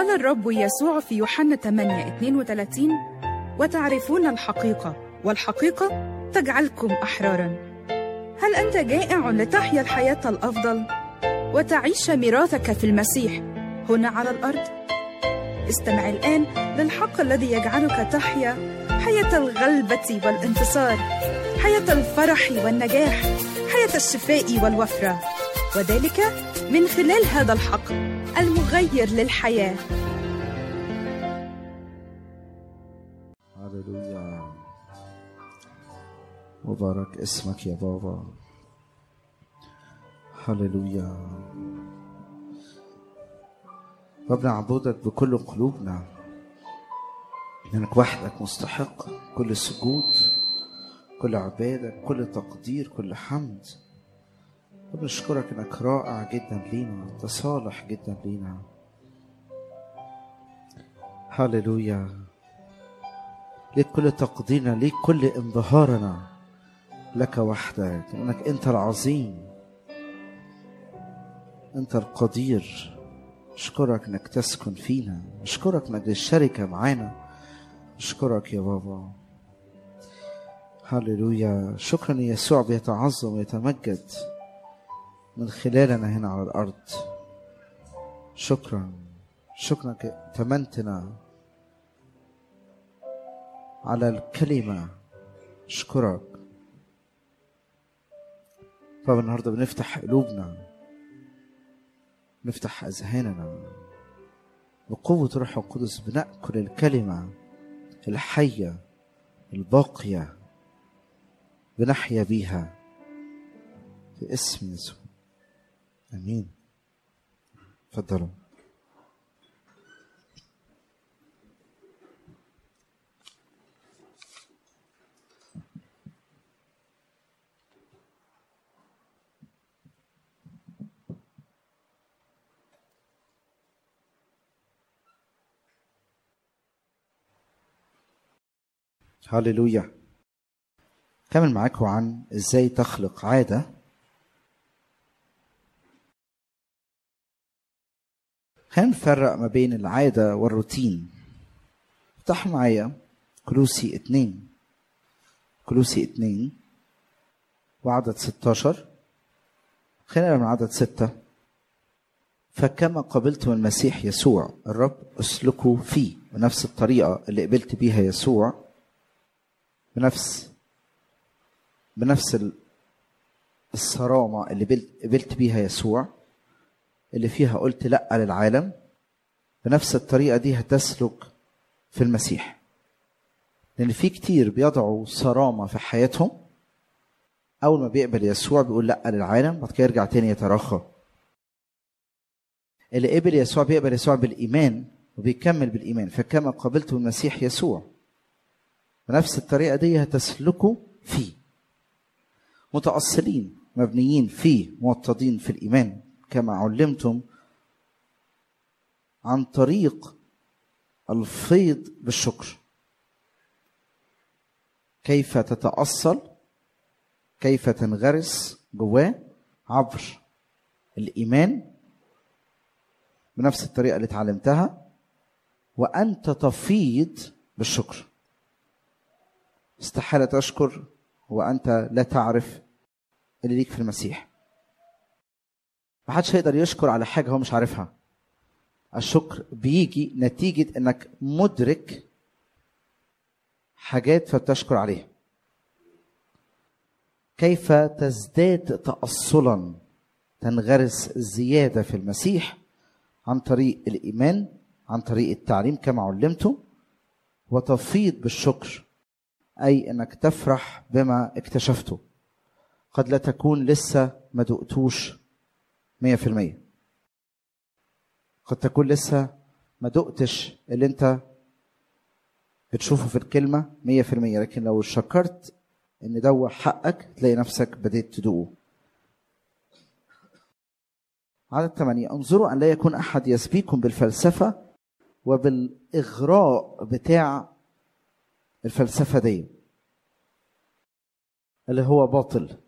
قال الرب يسوع في يوحنا 8 32 وتعرفون الحقيقة والحقيقة تجعلكم أحرارا هل أنت جائع لتحيا الحياة الأفضل وتعيش ميراثك في المسيح هنا على الأرض؟ استمع الآن للحق الذي يجعلك تحيا حياة الغلبة والانتصار حياة الفرح والنجاح حياة الشفاء والوفرة وذلك من خلال هذا الحق المغير للحياة هللويا مبارك اسمك يا بابا هللويا رب نعبدك بكل قلوبنا لأنك وحدك مستحق كل سجود كل عبادة كل تقدير كل حمد رب نشكرك انك رائع جدا لينا انت صالح جدا لينا هللويا ليك كل تقديرنا ليك كل انبهارنا لك وحدك لانك انت العظيم انت القدير اشكرك انك تسكن فينا اشكرك انك الشركه معانا اشكرك يا بابا هللويا شكرا يسوع بيتعظم ويتمجد من خلالنا هنا على الارض شكرا شكرا تمنتنا على الكلمه اشكرك بابا النهارده بنفتح قلوبنا نفتح اذهاننا بقوه روح القدس بناكل الكلمه الحيه الباقيه بنحيا بيها في اسم يسوع امين تفضلوا هللويا كمل معاكم عن ازاي تخلق عاده خلينا نفرق ما بين العادة والروتين افتح معايا كلوسي اتنين كلوسي اتنين وعدد ستاشر خلينا من عدد ستة فكما قبلتم المسيح يسوع الرب اسلكوا فيه بنفس الطريقة اللي قبلت بيها يسوع بنفس بنفس الصرامة اللي قبلت بيها يسوع اللي فيها قلت لا للعالم بنفس الطريقه دي هتسلك في المسيح لان في كتير بيضعوا صرامه في حياتهم اول ما بيقبل يسوع بيقول لا للعالم بعد كده يرجع تاني يتراخى اللي قبل يسوع بيقبل يسوع بالايمان وبيكمل بالايمان فكما قبلت المسيح يسوع بنفس الطريقه دي هتسلكوا فيه متأصلين مبنيين فيه موطدين في الإيمان كما علمتم عن طريق الفيض بالشكر كيف تتأصل كيف تنغرس جواه عبر الإيمان بنفس الطريقة اللي اتعلمتها وأنت تفيض بالشكر استحالة تشكر وأنت لا تعرف اللي ليك في المسيح محدش هيقدر يشكر على حاجة هو مش عارفها الشكر بيجي نتيجة انك مدرك حاجات فبتشكر عليها كيف تزداد تأصلا تنغرس زيادة في المسيح عن طريق الإيمان عن طريق التعليم كما علمته وتفيض بالشكر أي أنك تفرح بما اكتشفته قد لا تكون لسه ما دقتوش مية في المية قد تكون لسه ما دقتش اللي انت بتشوفه في الكلمة مية في المية لكن لو شكرت ان ده حقك تلاقي نفسك بديت تدوقه عدد ثمانية انظروا أن لا يكون أحد يسبيكم بالفلسفة وبالإغراء بتاع الفلسفة دي اللي هو باطل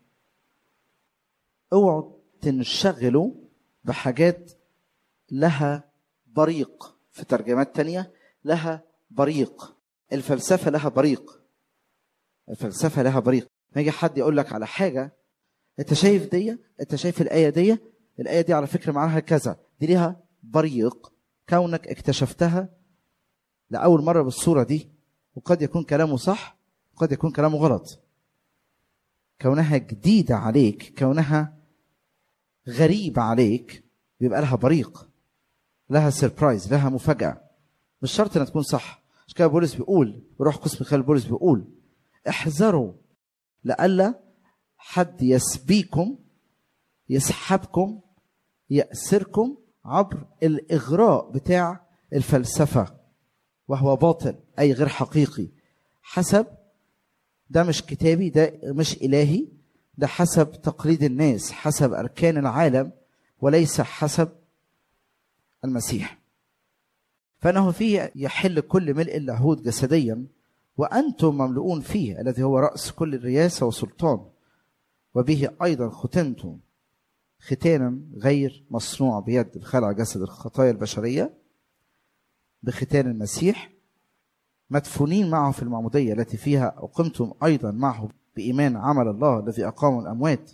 اوعوا تنشغلوا بحاجات لها بريق في ترجمات تانية لها بريق الفلسفة لها بريق الفلسفة لها بريق ما يجي حد يقول لك على حاجة انت شايف دي انت شايف الآية دي الآية دي على فكرة معناها كذا دي ليها بريق كونك اكتشفتها لأول مرة بالصورة دي وقد يكون كلامه صح وقد يكون كلامه غلط كونها جديدة عليك كونها غريبة عليك بيبقى لها بريق لها سربرايز لها مفاجأة مش شرط انها تكون صح مش كده بولس بيقول وروح قسم خالد بولس بيقول احذروا لئلا حد يسبيكم يسحبكم يأسركم عبر الإغراء بتاع الفلسفة وهو باطل أي غير حقيقي حسب ده مش كتابي ده مش إلهي ده حسب تقليد الناس حسب أركان العالم وليس حسب المسيح فانه فيه يحل كل ملء اللاهوت جسديا وانتم مملؤون فيه الذي هو راس كل الرياسه وسلطان وبه ايضا ختمتم ختانا غير مصنوع بيد بخلع جسد الخطايا البشريه بختان المسيح مدفونين معه في المعموديه التي فيها اقمتم ايضا معه بايمان عمل الله الذي اقام الاموات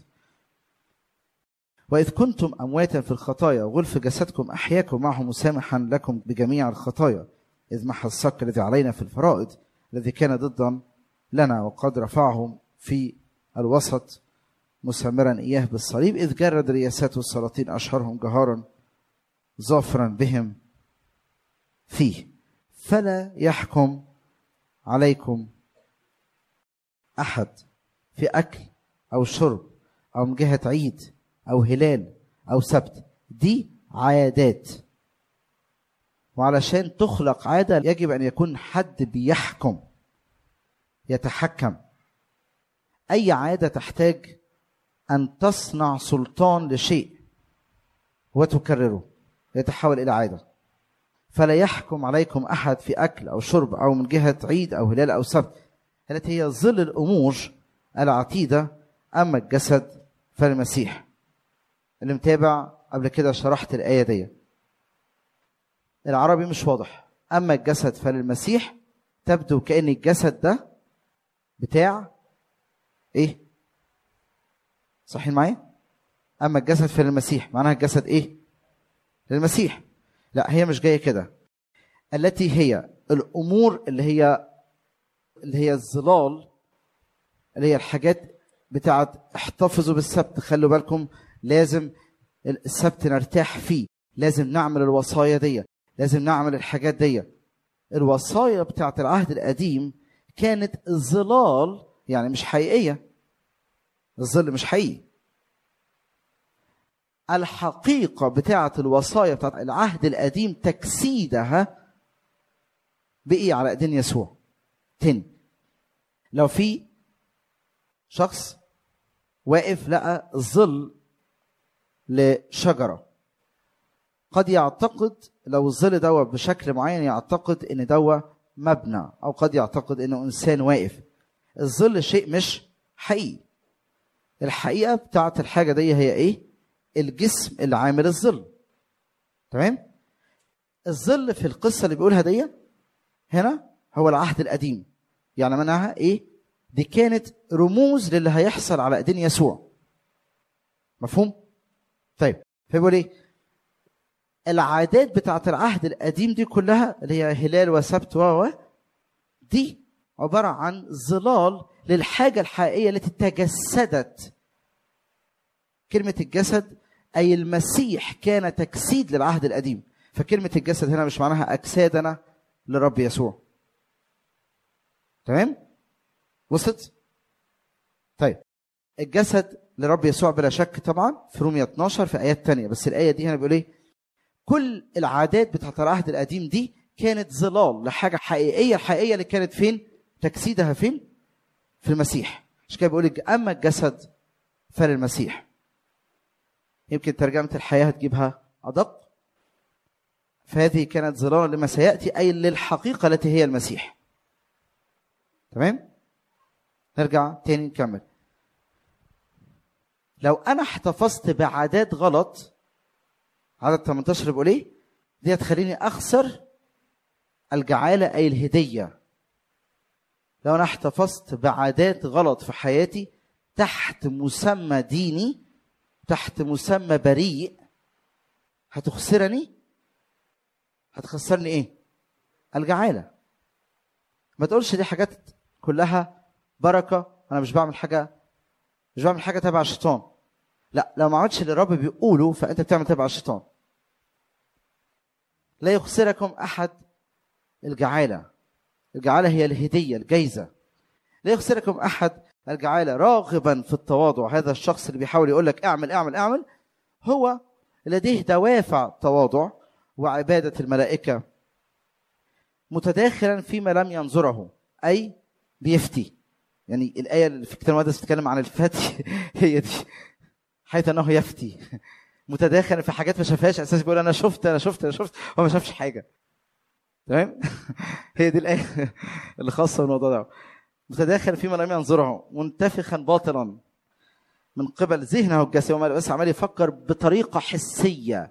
وإذ كنتم أمواتا في الخطايا وغلف جسدكم أحياكم معه مسامحا لكم بجميع الخطايا إذ محى الصك الذي علينا في الفرائض الذي كان ضدا لنا وقد رفعهم في الوسط مسمرا إياه بالصليب إذ جرد رياسات السلاطين أشهرهم جهارا ظافرا بهم فيه فلا يحكم عليكم أحد في أكل أو شرب أو من جهة عيد او هلال او سبت دي عادات وعلشان تخلق عاده يجب ان يكون حد بيحكم يتحكم اي عاده تحتاج ان تصنع سلطان لشيء وتكرره يتحول الى عاده فلا يحكم عليكم احد في اكل او شرب او من جهه عيد او هلال او سبت التي هي ظل الامور العتيده اما الجسد فالمسيح اللي متابع قبل كده شرحت الآية دي العربي مش واضح أما الجسد فللمسيح تبدو كأن الجسد ده بتاع إيه صحيح معايا أما الجسد فللمسيح معناها الجسد إيه للمسيح لا هي مش جاية كده التي هي الأمور اللي هي اللي هي الظلال اللي هي الحاجات بتاعت احتفظوا بالسبت خلوا بالكم لازم السبت نرتاح فيه لازم نعمل الوصايا دي لازم نعمل الحاجات دي الوصايا بتاعت العهد القديم كانت ظلال يعني مش حقيقية الظل مش حقيقي الحقيقة بتاعت الوصايا بتاعت العهد القديم تجسيدها بقي على ايدين يسوع تاني لو في شخص واقف لقى ظل لشجرة قد يعتقد لو الظل دوا بشكل معين يعتقد ان دوا مبنى او قد يعتقد انه انسان واقف الظل شيء مش حقيقي الحقيقة بتاعت الحاجة دي هي ايه الجسم اللي عامل الظل تمام الظل في القصة اللي بيقولها دي هنا هو العهد القديم يعني معناها ايه دي كانت رموز للي هيحصل على ايدين يسوع مفهوم طيب فبيقول ايه العادات بتاعت العهد القديم دي كلها اللي هي هلال وسبت و دي عبارة عن ظلال للحاجة الحقيقية التي تجسدت كلمة الجسد أي المسيح كان تجسيد للعهد القديم فكلمة الجسد هنا مش معناها أجسادنا لرب يسوع تمام وصلت طيب الجسد لرب يسوع بلا شك طبعا في رومية 12 في آيات تانية بس الآية دي هنا بيقول إيه كل العادات بتاعت العهد القديم دي كانت ظلال لحاجة حقيقية الحقيقية اللي كانت فين تجسيدها فين في المسيح مش كده بيقول لك أما الجسد فللمسيح يمكن ترجمة الحياة هتجيبها أدق فهذه كانت ظلال لما سيأتي أي للحقيقة التي هي المسيح تمام نرجع تاني نكمل لو انا احتفظت بعادات غلط عدد 18 بيقول ايه دي هتخليني اخسر الجعالة أي الهدية لو أنا احتفظت بعادات غلط في حياتي تحت مسمى ديني تحت مسمى بريء هتخسرني هتخسرني ايه الجعالة ما تقولش دي حاجات كلها بركة أنا مش بعمل حاجة مش بعمل حاجة تبع الشيطان لا لو ما عملتش اللي الرب بيقوله فأنت بتعمل تبع الشيطان لا يخسركم أحد الجعالة الجعالة هي الهدية الجايزة لا يخسركم أحد الجعالة راغبا في التواضع هذا الشخص اللي بيحاول يقول لك اعمل اعمل اعمل هو لديه دوافع تواضع وعبادة الملائكة متداخلا فيما لم ينظره أي بيفتي يعني الآية اللي في الكتاب المقدس بتتكلم عن الفتي هي دي حيث أنه يفتي متداخلا في حاجات ما شافهاش أساس بيقول أنا شفت أنا شفت أنا شفت هو ما شافش حاجة تمام هي دي الآية اللي خاصة بالموضوع ده متداخل فيما لم ينظره منتفخا باطلا من قبل ذهنه الجسدي وما بس عمال يفكر بطريقة حسية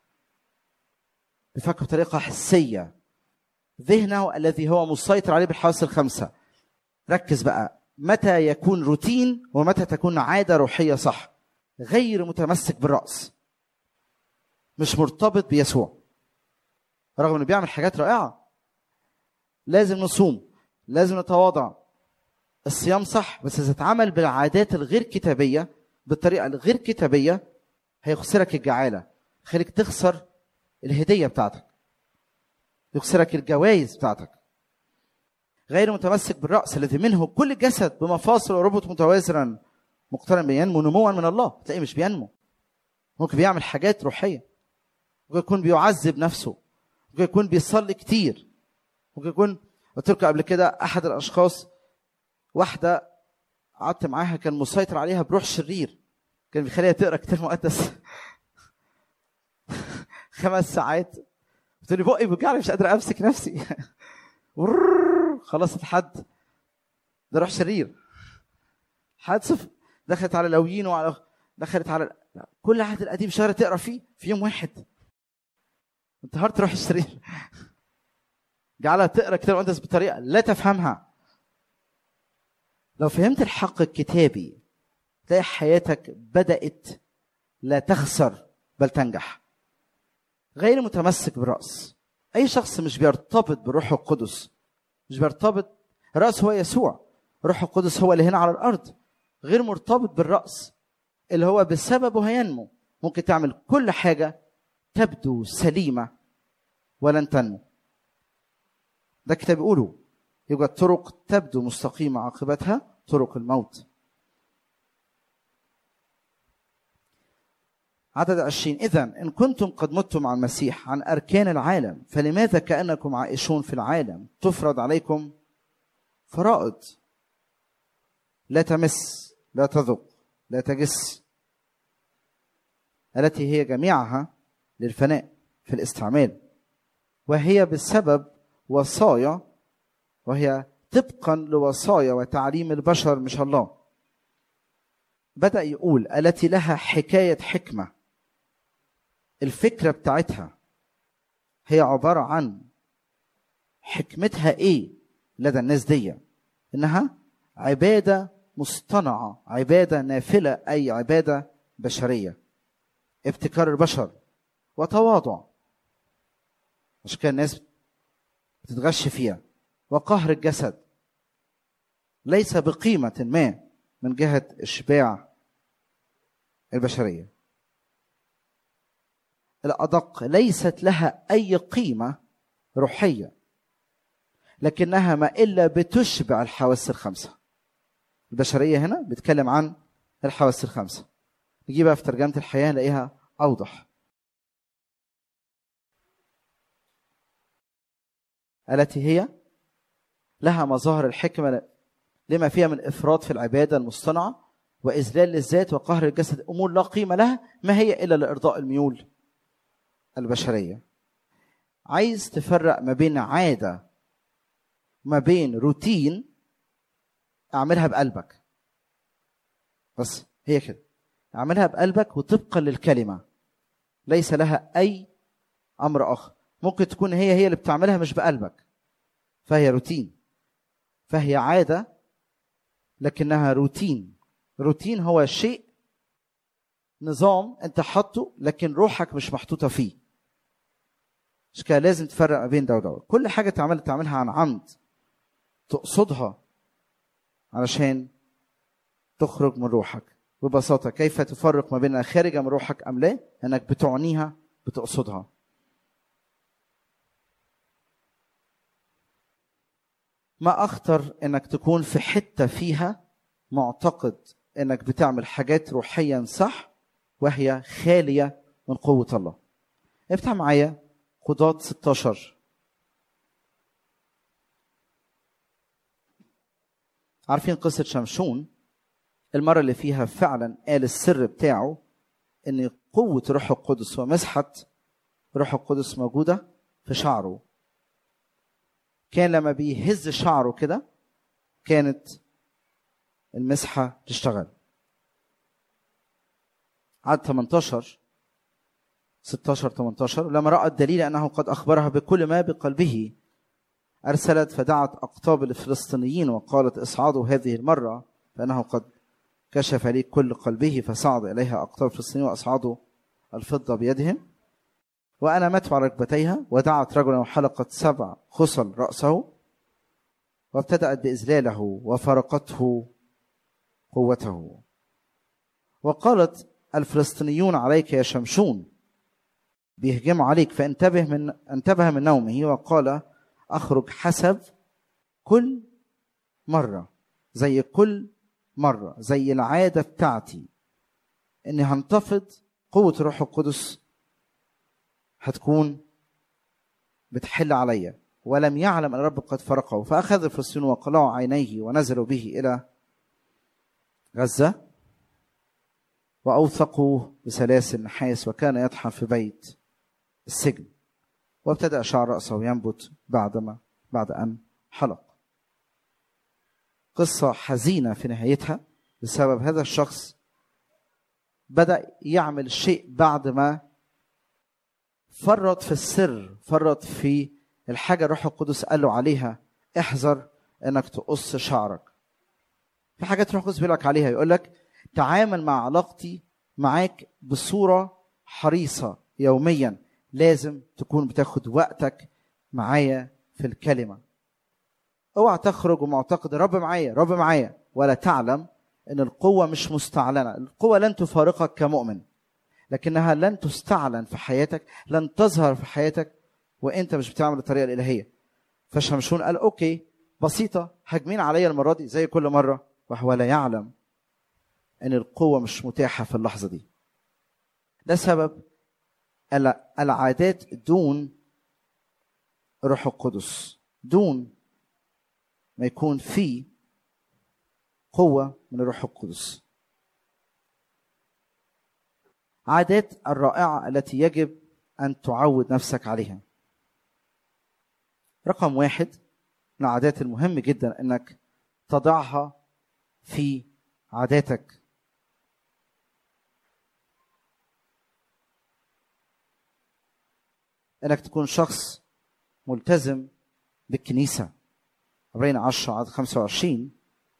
بيفكر بطريقة حسية ذهنه الذي هو مسيطر عليه بالحواس الخمسة ركز بقى متى يكون روتين ومتى تكون عادة روحية صح غير متمسك بالرأس مش مرتبط بيسوع رغم انه بيعمل حاجات رائعة لازم نصوم لازم نتواضع الصيام صح بس اذا اتعمل بالعادات الغير كتابيه بالطريقه الغير كتابيه هيخسرك الجعاله خليك تخسر الهديه بتاعتك يخسرك الجوائز بتاعتك غير متمسك بالراس الذي منه كل جسد بمفاصل وربط متوازرا مقترن بينمو نموا من الله تلاقيه مش بينمو ممكن بيعمل حاجات روحيه ممكن يكون بيعذب نفسه ممكن يكون بيصلي كتير ممكن يكون قلت لكم قبل كده احد الاشخاص واحدة قعدت معاها كان مسيطر عليها بروح شرير كان بيخليها تقرا كتاب مقدس خمس ساعات قلت لي بقي بيوجعني مش قادر امسك نفسي خلاص الحد ده روح شرير حادثة دخلت على الاويين وعلى دخلت على كل العهد القديم شهر تقرا فيه في يوم واحد انتهرت روح الشرير جعلها تقرا كتاب مقدس بطريقه لا تفهمها لو فهمت الحق الكتابي تلاقي حياتك بدأت لا تخسر بل تنجح غير متمسك بالرأس أي شخص مش بيرتبط بالروح القدس مش بيرتبط الرأس هو يسوع الروح القدس هو اللي هنا على الأرض غير مرتبط بالرأس اللي هو بسببه هينمو ممكن تعمل كل حاجة تبدو سليمة ولن تنمو ده الكتاب بيقوله يوجد طرق تبدو مستقيمة عاقبتها طرق الموت عدد عشرين إذا إن كنتم قد متم مع المسيح عن أركان العالم فلماذا كأنكم عائشون في العالم تفرض عليكم فرائض لا تمس لا تذق لا تجس التي هي جميعها للفناء في الاستعمال وهي بسبب وصايا وهي طبقا لوصايا وتعليم البشر مش الله بدأ يقول التي لها حكاية حكمة الفكرة بتاعتها هي عبارة عن حكمتها ايه لدى الناس دي انها عبادة مصطنعة عبادة نافلة اي عبادة بشرية ابتكار البشر وتواضع عشان كده الناس بتتغش فيها وقهر الجسد ليس بقيمة ما من جهة إشباع البشرية الأدق ليست لها أي قيمة روحية لكنها ما إلا بتشبع الحواس الخمسة البشرية هنا بتكلم عن الحواس الخمسة نجيبها في ترجمة الحياة نلاقيها أوضح التي هي لها مظاهر الحكمة لما فيها من إفراط في العبادة المصطنعة وإذلال للذات وقهر الجسد أمور لا قيمة لها ما هي إلا لإرضاء الميول البشرية عايز تفرق ما بين عادة ما بين روتين اعملها بقلبك بس هي كده اعملها بقلبك وطبقا للكلمة ليس لها أي أمر آخر ممكن تكون هي هي اللي بتعملها مش بقلبك فهي روتين فهي عاده لكنها روتين روتين هو شيء نظام انت حاطه لكن روحك مش محطوطه فيه مش كده لازم تفرق ما بين ده وده كل حاجه تعمل تعملها عن عمد تقصدها علشان تخرج من روحك ببساطة كيف تفرق ما بين أنها خارجة من روحك أم لا أنك بتعنيها بتقصدها ما أخطر أنك تكون في حتة فيها معتقد أنك بتعمل حاجات روحيا صح وهي خالية من قوة الله افتح معايا قضاة 16 عارفين قصة شمشون المرة اللي فيها فعلا قال السر بتاعه ان قوة روح القدس ومسحة روح القدس موجودة في شعره كان لما بيهز شعره كده كانت المسحة تشتغل عدد 18 16 18 لما رأى الدليل أنه قد أخبرها بكل ما بقلبه أرسلت فدعت أقطاب الفلسطينيين وقالت اصعدوا هذه المرة فإنه قد كشف لي كل قلبه فصعد إليها أقطاب الفلسطينيين وأصعدوا الفضة بيدهم وأنا مت على ركبتيها ودعت رجلا وحلقت سبع خصل رأسه وابتدأت بإذلاله وفرقته قوته وقالت الفلسطينيون عليك يا شمشون بيهجموا عليك فانتبه من انتبه من نومه وقال اخرج حسب كل مره زي كل مره زي العاده بتاعتي اني هنتفض قوه الروح القدس هتكون بتحل عليا ولم يعلم ان الرب قد فرقه فاخذ الفلسطينيون وقلعوا عينيه ونزلوا به الى غزه واوثقوا بسلاسل نحاس وكان يطحن في بيت السجن وابتدأ شعر رأسه ينبت بعدما بعد أن حلق قصة حزينة في نهايتها بسبب هذا الشخص بدأ يعمل الشيء بعد ما فرط في السر فرط في الحاجة الروح القدس قال له عليها احذر انك تقص شعرك في حاجات الروح القدس بيقول لك عليها يقول لك تعامل مع علاقتي معاك بصورة حريصة يوميا لازم تكون بتاخد وقتك معايا في الكلمه اوعى تخرج ومعتقد رب معايا رب معايا ولا تعلم ان القوه مش مستعلنه القوه لن تفارقك كمؤمن لكنها لن تستعلن في حياتك لن تظهر في حياتك وانت مش بتعمل الطريقه الالهيه فشمشون قال اوكي بسيطه هاجمين عليا المره دي زي كل مره وهو لا يعلم ان القوه مش متاحه في اللحظه دي ده سبب العادات دون روح القدس دون ما يكون في قوة من الروح القدس عادات الرائعة التي يجب أن تعود نفسك عليها رقم واحد من العادات المهم جدا أنك تضعها في عاداتك انك تكون شخص ملتزم بالكنيسة عبرين 10 عدد 25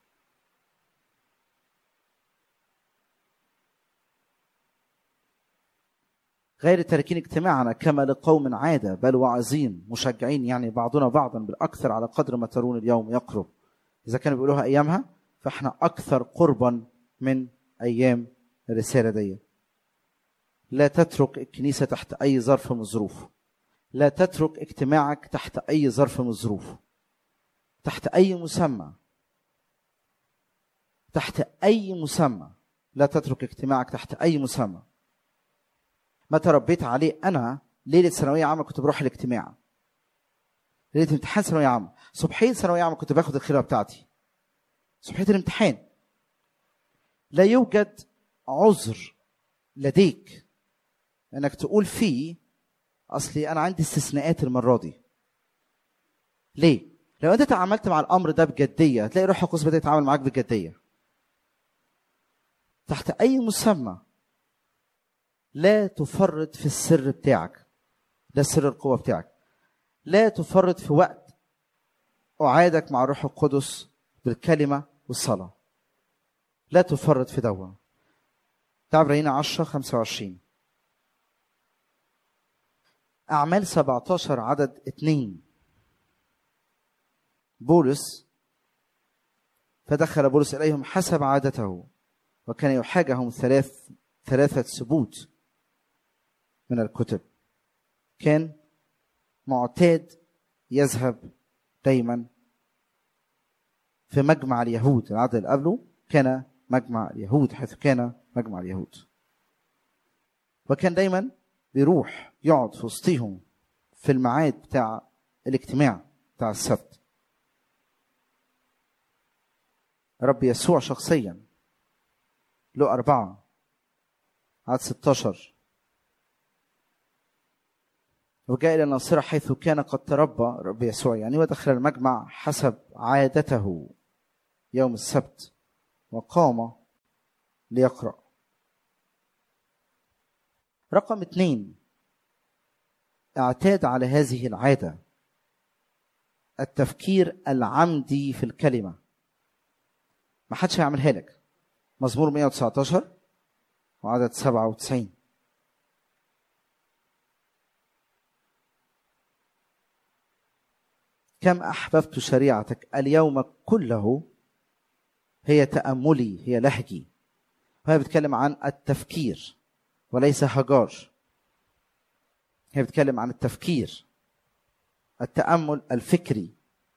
غير تاركين اجتماعنا كما لقوم عادة بل واعظين مشجعين يعني بعضنا بعضا بالأكثر على قدر ما ترون اليوم يقرب إذا كانوا بيقولوها أيامها فإحنا أكثر قربا من أيام الرسالة دي لا تترك الكنيسة تحت أي ظرف من الظروف لا تترك اجتماعك تحت اي ظرف من الظروف تحت اي مسمى تحت اي مسمى لا تترك اجتماعك تحت اي مسمى ما تربيت عليه انا ليله ثانويه عامه كنت بروح الاجتماع ليله امتحان ثانويه عامه صبحيه ثانويه عامه كنت باخد الخيره بتاعتي صبحيه الامتحان لا يوجد عذر لديك انك تقول فيه اصلي انا عندي استثناءات المره دي ليه لو انت تعاملت مع الامر ده بجديه هتلاقي روح القدس بدا يتعامل معاك بجديه تحت اي مسمى لا تفرط في السر بتاعك ده سر القوه بتاعك لا تفرط في وقت أعادك مع الروح القدس بالكلمة والصلاة لا تفرط في دوا تعبرين 10 25 أعمال 17 عدد 2 بولس فدخل بولس إليهم حسب عادته وكان يحاجهم ثلاث ثلاثة سبوت من الكتب كان معتاد يذهب دايما في مجمع اليهود العدد اللي قبله كان مجمع اليهود حيث كان مجمع اليهود وكان دايما بيروح يقعد في وسطهم في الميعاد بتاع الاجتماع بتاع السبت رب يسوع شخصيا له أربعة عدد 16 وجاء إلى الناصرة حيث كان قد تربى رب يسوع يعني ودخل المجمع حسب عادته يوم السبت وقام ليقرأ رقم اثنين اعتاد على هذه العادة التفكير العمدي في الكلمة ما حدش هيعملها لك مزمور 119 وعدد 97 كم أحببت شريعتك اليوم كله هي تأملي هي لهجي وهي بتتكلم عن التفكير وليس هجار هي بتتكلم عن التفكير التأمل الفكري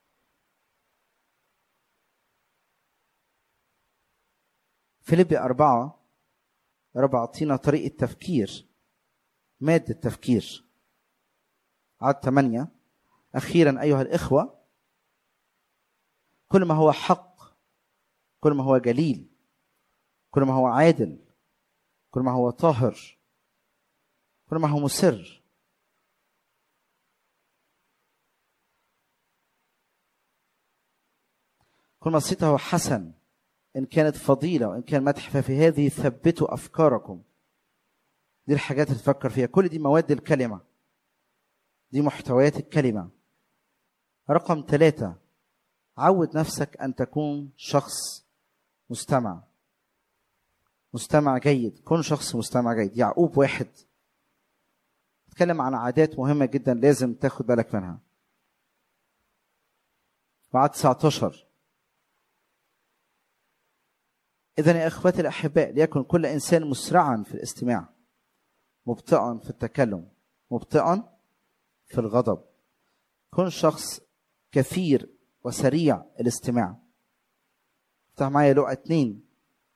فيليبي أربعة رب أعطينا طريقة تفكير مادة تفكير عدد ثمانية أخيرا أيها الإخوة كل ما هو حق كل ما هو جليل كل ما هو عادل كل ما هو طاهر كل ما هو مسر كل ما صيته حسن إن كانت فضيلة وإن كان مدح ففي هذه ثبتوا أفكاركم دي الحاجات اللي تفكر فيها كل دي مواد الكلمة دي محتويات الكلمة رقم ثلاثة عود نفسك أن تكون شخص مستمع مستمع جيد كن شخص مستمع جيد يعقوب واحد اتكلم عن عادات مهمة جدا لازم تاخد بالك منها وعد 19 إذا يا إخواتي الأحباء ليكن كل إنسان مسرعا في الاستماع مبطئا في التكلم مبطئا في الغضب كن شخص كثير وسريع الاستماع افتح معايا لقى 2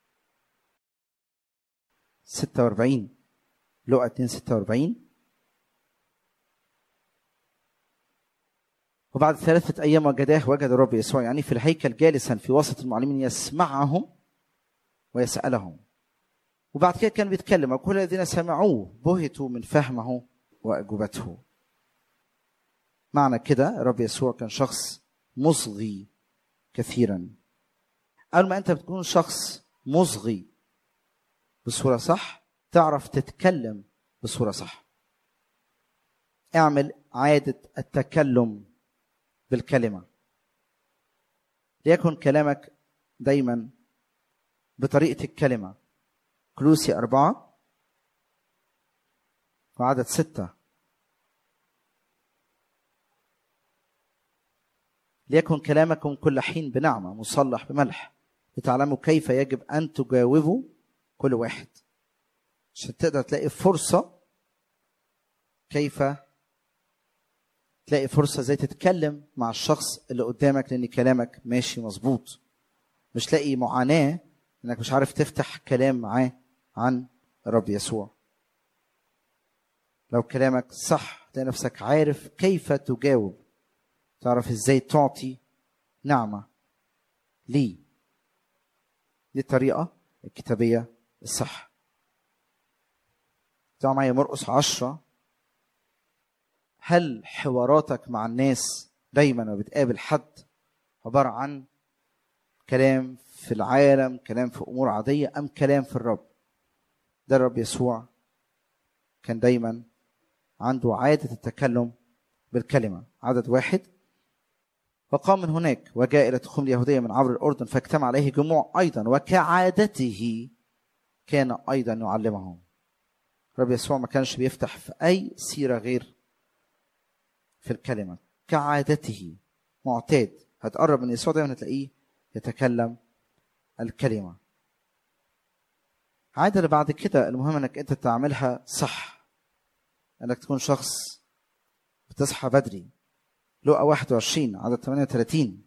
46 لقى 2 46 وبعد ثلاثة أيام وجداه وجد الرب يسوع يعني في الهيكل جالسا في وسط المعلمين يسمعهم ويسألهم وبعد كده كان بيتكلم وكل الذين سمعوه بهتوا من فهمه وأجوبته معنى كده الرب يسوع كان شخص مصغي كثيرا أول ما أنت بتكون شخص مصغي بصورة صح تعرف تتكلم بصورة صح اعمل عادة التكلم بالكلمة ليكن كلامك دايما بطريقة الكلمة كلوسي أربعة وعدد ستة ليكن كلامكم كل حين بنعمة مصلح بملح لتعلموا كيف يجب أن تجاوبوا كل واحد عشان تقدر تلاقي فرصة كيف تلاقي فرصة ازاي تتكلم مع الشخص اللي قدامك لأن كلامك ماشي مظبوط مش تلاقي معاناة انك مش عارف تفتح كلام معاه عن الرب يسوع لو كلامك صح تلاقي نفسك عارف كيف تجاوب تعرف ازاي تعطي نعمة ليه دي الطريقة الكتابية الصح تعالوا معايا مرقس عشرة هل حواراتك مع الناس دايما ما بتقابل حد عبارة عن كلام في العالم كلام في أمور عادية أم كلام في الرب ده الرب يسوع كان دايما عنده عادة التكلم بالكلمة عدد واحد وقام من هناك وجاء إلى تخوم اليهودية من عبر الأردن فاجتمع عليه جموع أيضا وكعادته كان أيضا يعلمهم رب يسوع ما كانش بيفتح في أي سيرة غير في الكلمة كعادته معتاد هتقرب من يسوع دايما هتلاقيه يتكلم الكلمة عادة اللي بعد كده المهم انك انت تعملها صح انك تكون شخص بتصحى بدري لقى 21 عدد 38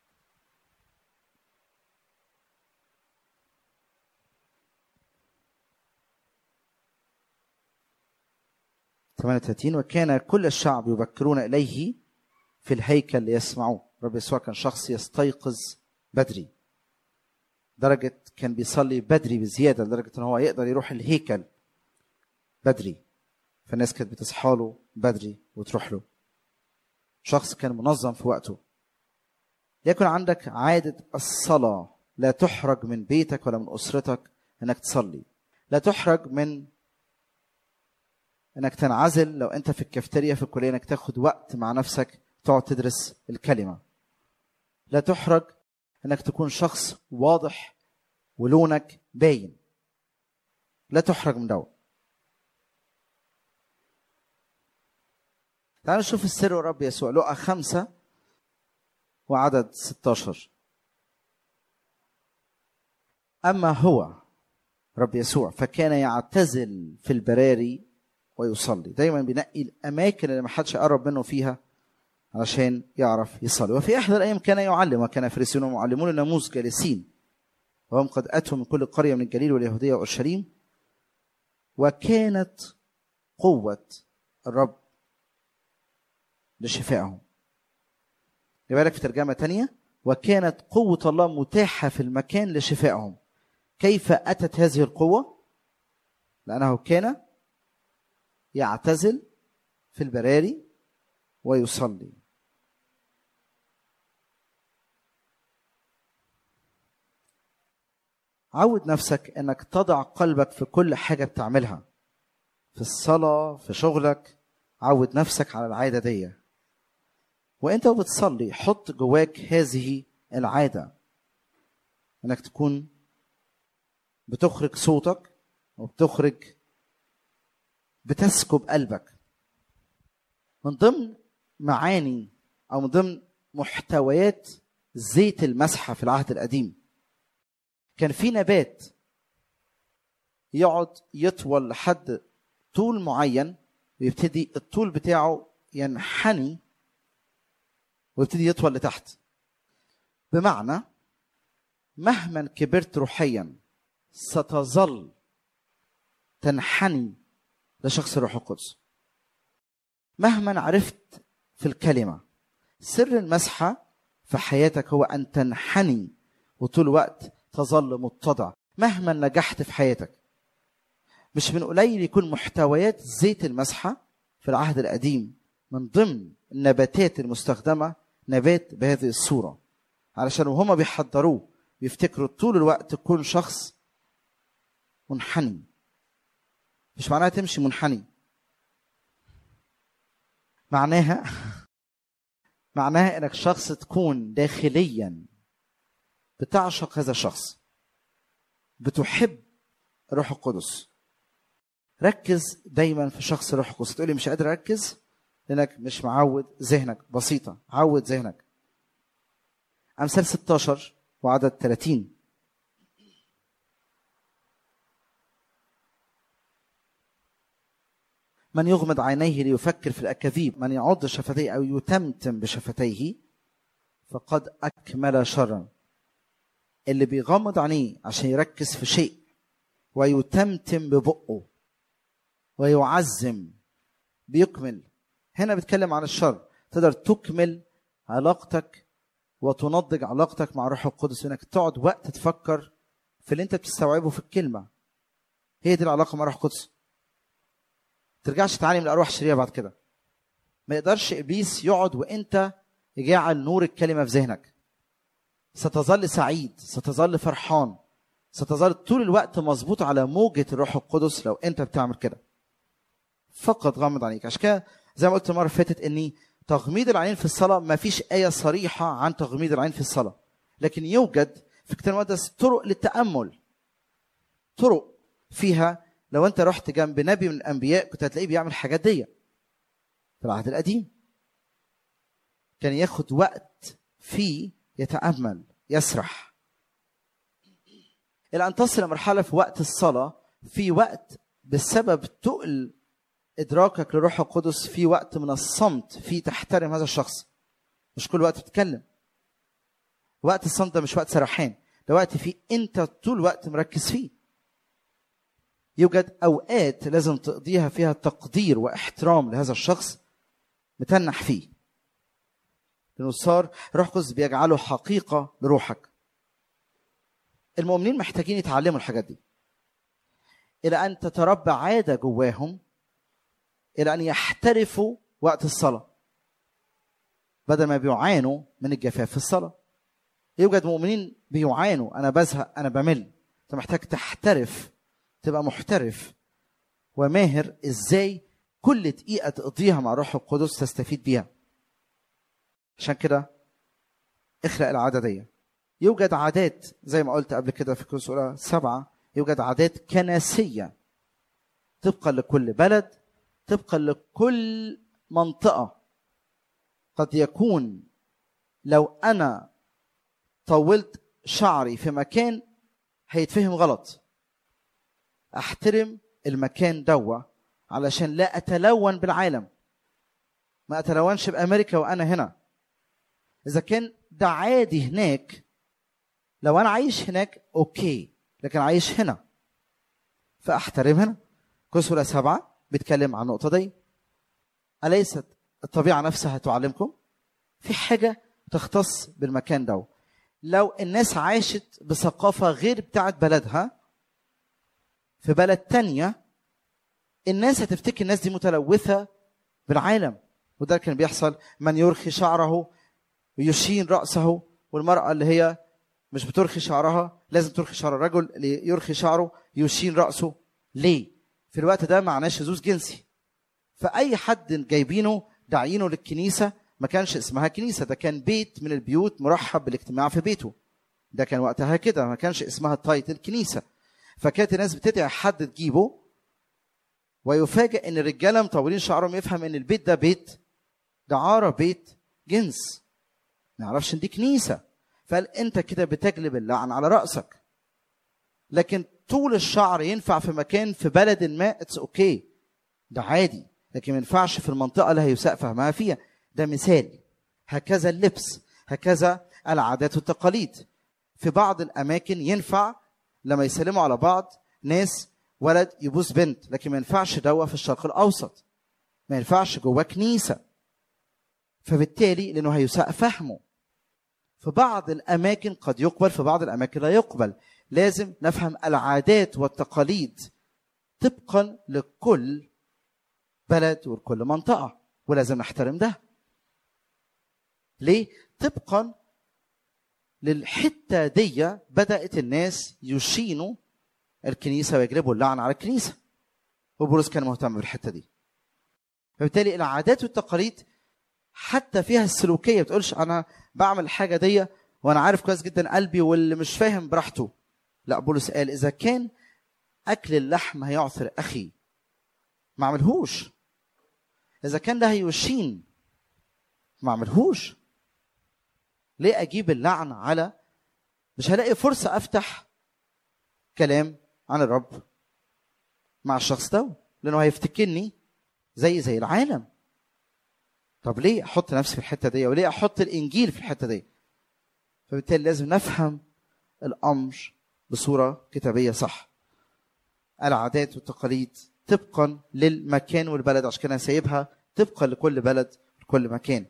38 وكان كل الشعب يبكرون إليه في الهيكل ليسمعوه رب يسوع كان شخص يستيقظ بدري درجة كان بيصلي بدري بزيادة لدرجة ان هو يقدر يروح الهيكل بدري فالناس كانت بتصحى له بدري وتروح له شخص كان منظم في وقته يكن عندك عادة الصلاة لا تحرج من بيتك ولا من أسرتك انك تصلي لا تحرج من انك تنعزل لو انت في الكافتيريا في الكليه انك تاخد وقت مع نفسك تقعد تدرس الكلمه لا تحرج انك تكون شخص واضح ولونك باين لا تحرج من دوت تعالوا نشوف السر الرب يسوع لقى خمسة وعدد 16 أما هو رب يسوع فكان يعتزل في البراري ويصلي دايما بينقي الاماكن اللي ما حدش يقرب منه فيها علشان يعرف يصلي وفي احدى الايام كان يعلم وكان فريسيون ومعلمون الناموس جالسين وهم قد اتوا من كل قريه من الجليل واليهوديه واورشليم وكانت قوه الرب لشفائهم بالك في ترجمه تانية وكانت قوه الله متاحه في المكان لشفائهم كيف اتت هذه القوه لانه كان يعتزل في البراري ويصلي عود نفسك انك تضع قلبك في كل حاجه بتعملها في الصلاه في شغلك عود نفسك على العاده دي وانت بتصلي حط جواك هذه العاده انك تكون بتخرج صوتك وبتخرج بتسكب قلبك من ضمن معاني او من ضمن محتويات زيت المسحه في العهد القديم كان في نبات يقعد يطول لحد طول معين ويبتدي الطول بتاعه ينحني ويبتدي يطول لتحت بمعنى مهما كبرت روحيا ستظل تنحني لشخص الروح القدس مهما عرفت في الكلمة سر المسحة في حياتك هو أن تنحني وطول الوقت تظل متضع مهما نجحت في حياتك مش من قليل يكون محتويات زيت المسحة في العهد القديم من ضمن النباتات المستخدمة نبات بهذه الصورة علشان وهما بيحضروه بيفتكروا طول الوقت تكون شخص منحني مش معناها تمشي منحني معناها معناها انك شخص تكون داخليا بتعشق هذا الشخص بتحب الروح القدس ركز دايما في شخص الروح القدس تقولي مش قادر اركز لانك مش معود ذهنك بسيطه عود ذهنك امثال 16 وعدد 30 من يغمض عينيه ليفكر في الأكاذيب من يعض شفتيه أو يتمتم بشفتيه فقد أكمل شرا اللي بيغمض عينيه عشان يركز في شيء ويتمتم ببقه ويعزم بيكمل هنا بيتكلم عن الشر تقدر تكمل علاقتك وتنضج علاقتك مع الروح القدس انك تقعد وقت تفكر في اللي انت بتستوعبه في الكلمه هي دي العلاقه مع الروح القدس ترجعش تعاني من الارواح الشريره بعد كده ما يقدرش ابليس يقعد وانت يجعل نور الكلمه في ذهنك ستظل سعيد ستظل فرحان ستظل طول الوقت مظبوط على موجة الروح القدس لو انت بتعمل كده فقط غمض عليك عشان كده زي ما قلت المره اللي فاتت اني تغميض العين في الصلاة ما فيش آية صريحة عن تغميض العين في الصلاة لكن يوجد في الكتاب المقدس طرق للتأمل طرق فيها لو انت رحت جنب نبي من الانبياء كنت هتلاقيه بيعمل الحاجات دي في العهد القديم كان ياخد وقت فيه يتامل يسرح الى ان تصل لمرحله في وقت الصلاه في وقت بسبب تقل ادراكك للروح القدس في وقت من الصمت في تحترم هذا الشخص مش كل وقت بتتكلم وقت الصمت ده مش وقت سرحان ده وقت فيه انت طول الوقت مركز فيه يوجد اوقات لازم تقضيها فيها تقدير واحترام لهذا الشخص متنح فيه لانه صار روح القدس بيجعله حقيقه لروحك المؤمنين محتاجين يتعلموا الحاجات دي الى ان تتربى عاده جواهم الى ان يحترفوا وقت الصلاه بدل ما بيعانوا من الجفاف في الصلاه يوجد مؤمنين بيعانوا انا بزهق انا بمل انت محتاج تحترف تبقى محترف وماهر ازاي كل دقيقه تقضيها مع الروح القدس تستفيد بيها عشان كده اخلق العاده دي يوجد عادات زي ما قلت قبل كده في الكورس الاولى سبعه يوجد عادات كنسيه طبقا لكل بلد طبقا لكل منطقه قد يكون لو انا طولت شعري في مكان هيتفهم غلط احترم المكان دوا علشان لا اتلون بالعالم ما اتلونش بامريكا وانا هنا اذا كان ده عادي هناك لو انا عايش هناك اوكي لكن عايش هنا فاحترم هنا كسوره سبعه بيتكلم عن النقطه دي اليست الطبيعه نفسها تعلمكم في حاجه تختص بالمكان ده لو الناس عاشت بثقافه غير بتاعت بلدها في بلد تانية الناس هتفتكر الناس دي متلوثة بالعالم وده كان بيحصل من يرخي شعره ويشين رأسه والمرأة اللي هي مش بترخي شعرها لازم ترخي شعر الرجل اللي يرخي شعره يشين رأسه ليه؟ في الوقت ده معناه شذوذ جنسي فأي حد جايبينه داعينه للكنيسة ما كانش اسمها كنيسة ده كان بيت من البيوت مرحب بالاجتماع في بيته ده كان وقتها كده ما كانش اسمها تايتل كنيسة فكانت الناس بتدعي حد تجيبه ويفاجئ ان الرجاله مطولين شعرهم يفهم ان البيت ده بيت دعاره بيت جنس ما يعرفش ان دي كنيسه فقال انت كده بتجلب اللعن على راسك لكن طول الشعر ينفع في مكان في بلد ما اتس اوكي okay. ده عادي لكن ما ينفعش في المنطقه اللي هيساء فهمها فيها ده مثال هكذا اللبس هكذا العادات والتقاليد في بعض الاماكن ينفع لما يسلموا على بعض ناس ولد يبوس بنت لكن ما ينفعش دوا في الشرق الاوسط ما ينفعش جواه كنيسه فبالتالي لانه هيساء فهمه في بعض الاماكن قد يقبل في بعض الاماكن لا يقبل لازم نفهم العادات والتقاليد طبقا لكل بلد ولكل منطقه ولازم نحترم ده ليه طبقا للحته دي بدات الناس يشينوا الكنيسه ويجلبوا اللعن على الكنيسه وبولس كان مهتم بالحته دي فبالتالي العادات والتقاليد حتى فيها السلوكيه ما بتقولش انا بعمل الحاجه دي وانا عارف كويس جدا قلبي واللي مش فاهم براحته لا بولس قال اذا كان اكل اللحم هيعثر اخي ما اعملهوش اذا كان ده هيشين ما اعملهوش ليه اجيب اللعن على مش هلاقي فرصه افتح كلام عن الرب مع الشخص ده لانه هيفتكرني زي زي العالم طب ليه احط نفسي في الحته دي وليه احط الانجيل في الحته دي فبالتالي لازم نفهم الامر بصوره كتابيه صح العادات والتقاليد طبقا للمكان والبلد عشان كده سايبها طبقا لكل بلد لكل مكان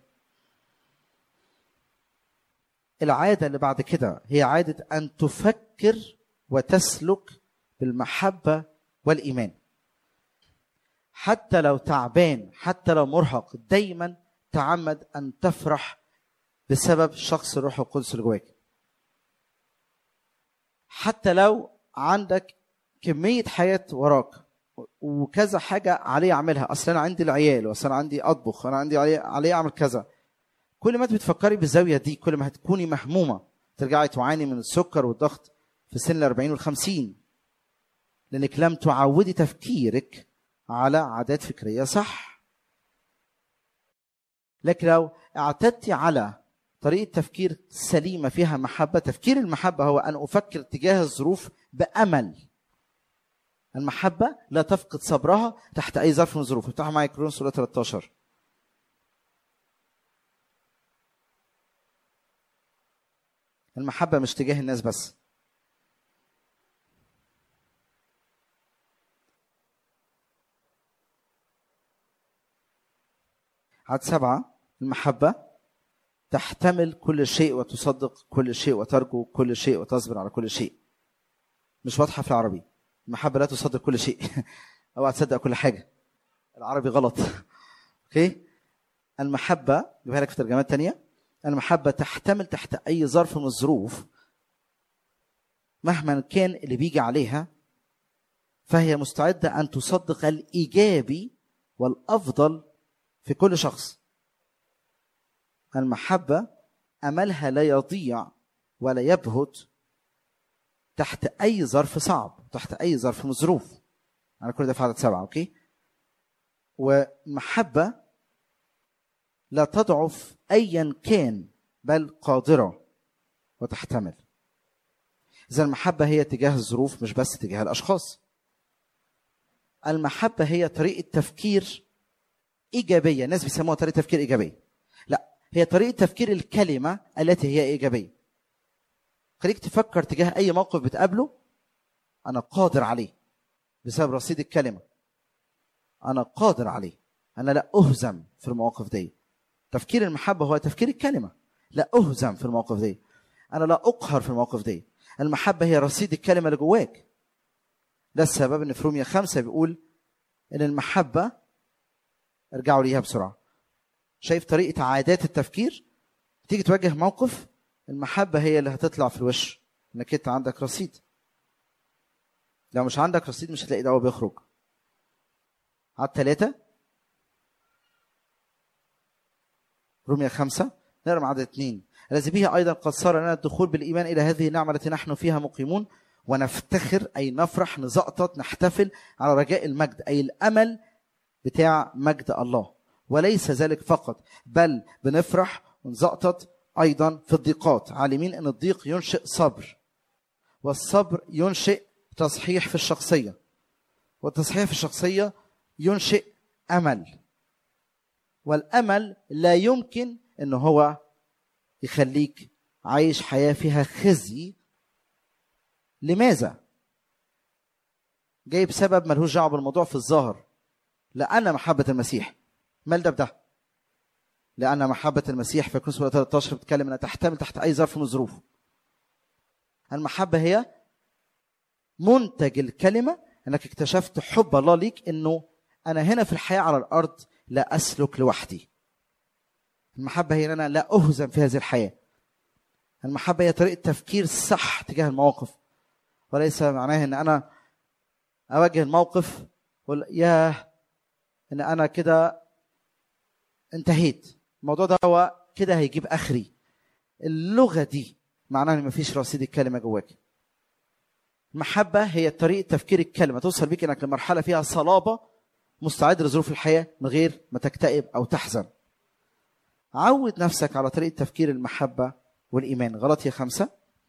العاده اللي بعد كده هي عاده ان تفكر وتسلك بالمحبه والايمان حتى لو تعبان حتى لو مرهق دايما تعمد ان تفرح بسبب شخص الروح القدس اللي جواك حتى لو عندك كميه حياه وراك وكذا حاجه علي اعملها اصل انا عندي العيال واصل انا عندي اطبخ انا عندي علي, علي اعمل كذا كل ما انت بتفكري بالزاويه دي كل ما هتكوني مهمومه ترجعي تعاني من السكر والضغط في سن ال 40 وال 50 لانك لم تعودي تفكيرك على عادات فكريه صح لكن لو اعتدتي على طريقه تفكير سليمه فيها محبه تفكير المحبه هو ان افكر تجاه الظروف بامل المحبه لا تفقد صبرها تحت اي ظرف من الظروف افتحوا معايا كرونس سوره 13 المحبه مش تجاه الناس بس عدد سبعة المحبة تحتمل كل شيء وتصدق كل شيء وترجو كل شيء وتصبر على كل شيء مش واضحة في العربي المحبة لا تصدق كل شيء اوعى تصدق كل حاجة العربي غلط اوكي المحبة جيبها لك في ترجمات تانية المحبة تحتمل تحت أي ظرف من الظروف مهما كان اللي بيجي عليها فهي مستعدة أن تصدق الإيجابي والأفضل في كل شخص المحبة أملها لا يضيع ولا يبهت تحت أي ظرف صعب تحت أي ظرف من الظروف أنا كل ده في عدد سبعة أوكي ومحبة لا تضعف أيا كان بل قادرة وتحتمل إذا المحبة هي تجاه الظروف مش بس تجاه الأشخاص المحبة هي طريقة تفكير إيجابية الناس بيسموها طريقة تفكير إيجابية لا هي طريقة تفكير الكلمة التي هي إيجابية خليك تفكر تجاه أي موقف بتقابله أنا قادر عليه بسبب رصيد الكلمة أنا قادر عليه أنا لا أهزم في المواقف دي تفكير المحبة هو تفكير الكلمة لا أهزم في المواقف دي أنا لا أقهر في المواقف دي المحبة هي رصيد الكلمة اللي جواك ده السبب ان في روميا خمسة بيقول ان المحبة ارجعوا ليها بسرعة شايف طريقة عادات التفكير تيجي تواجه موقف المحبة هي اللي هتطلع في الوش انك انت عندك رصيد لو مش عندك رصيد مش هتلاقي ده بيخرج على الثلاثة روميا خمسة نقرا مع عدد اثنين الذي به أيضا قد صار لنا الدخول بالإيمان إلى هذه النعمة التي نحن فيها مقيمون ونفتخر أي نفرح نزقطط نحتفل على رجاء المجد أي الأمل بتاع مجد الله وليس ذلك فقط بل بنفرح ونزقطط أيضا في الضيقات عالمين أن الضيق ينشئ صبر والصبر ينشئ تصحيح في الشخصية والتصحيح في الشخصية ينشئ أمل والأمل لا يمكن أنه هو يخليك عايش حياة فيها خزي لماذا؟ جاي بسبب ملهوش دعوه بالموضوع في الظاهر لأن محبة المسيح مال ده بده لأن محبة المسيح في كورنثوس 13 بتتكلم انها تحتمل تحت أي ظرف من الظروف المحبة هي منتج الكلمة انك اكتشفت حب الله ليك انه انا هنا في الحياة على الارض لا اسلك لوحدي المحبة هي ان انا لا اهزم في هذه الحياة المحبة هي طريقة تفكير صح تجاه المواقف وليس معناه ان انا اواجه الموقف اقول ياه ان انا كده انتهيت الموضوع ده هو كده هيجيب اخري اللغه دي معناها ان مفيش رصيد الكلمه جواك المحبه هي طريقه تفكير الكلمه توصل بيك انك لمرحله فيها صلابه مستعد لظروف الحياه من غير ما تكتئب او تحزن عود نفسك على طريقه تفكير المحبه والايمان غلطيه خمسه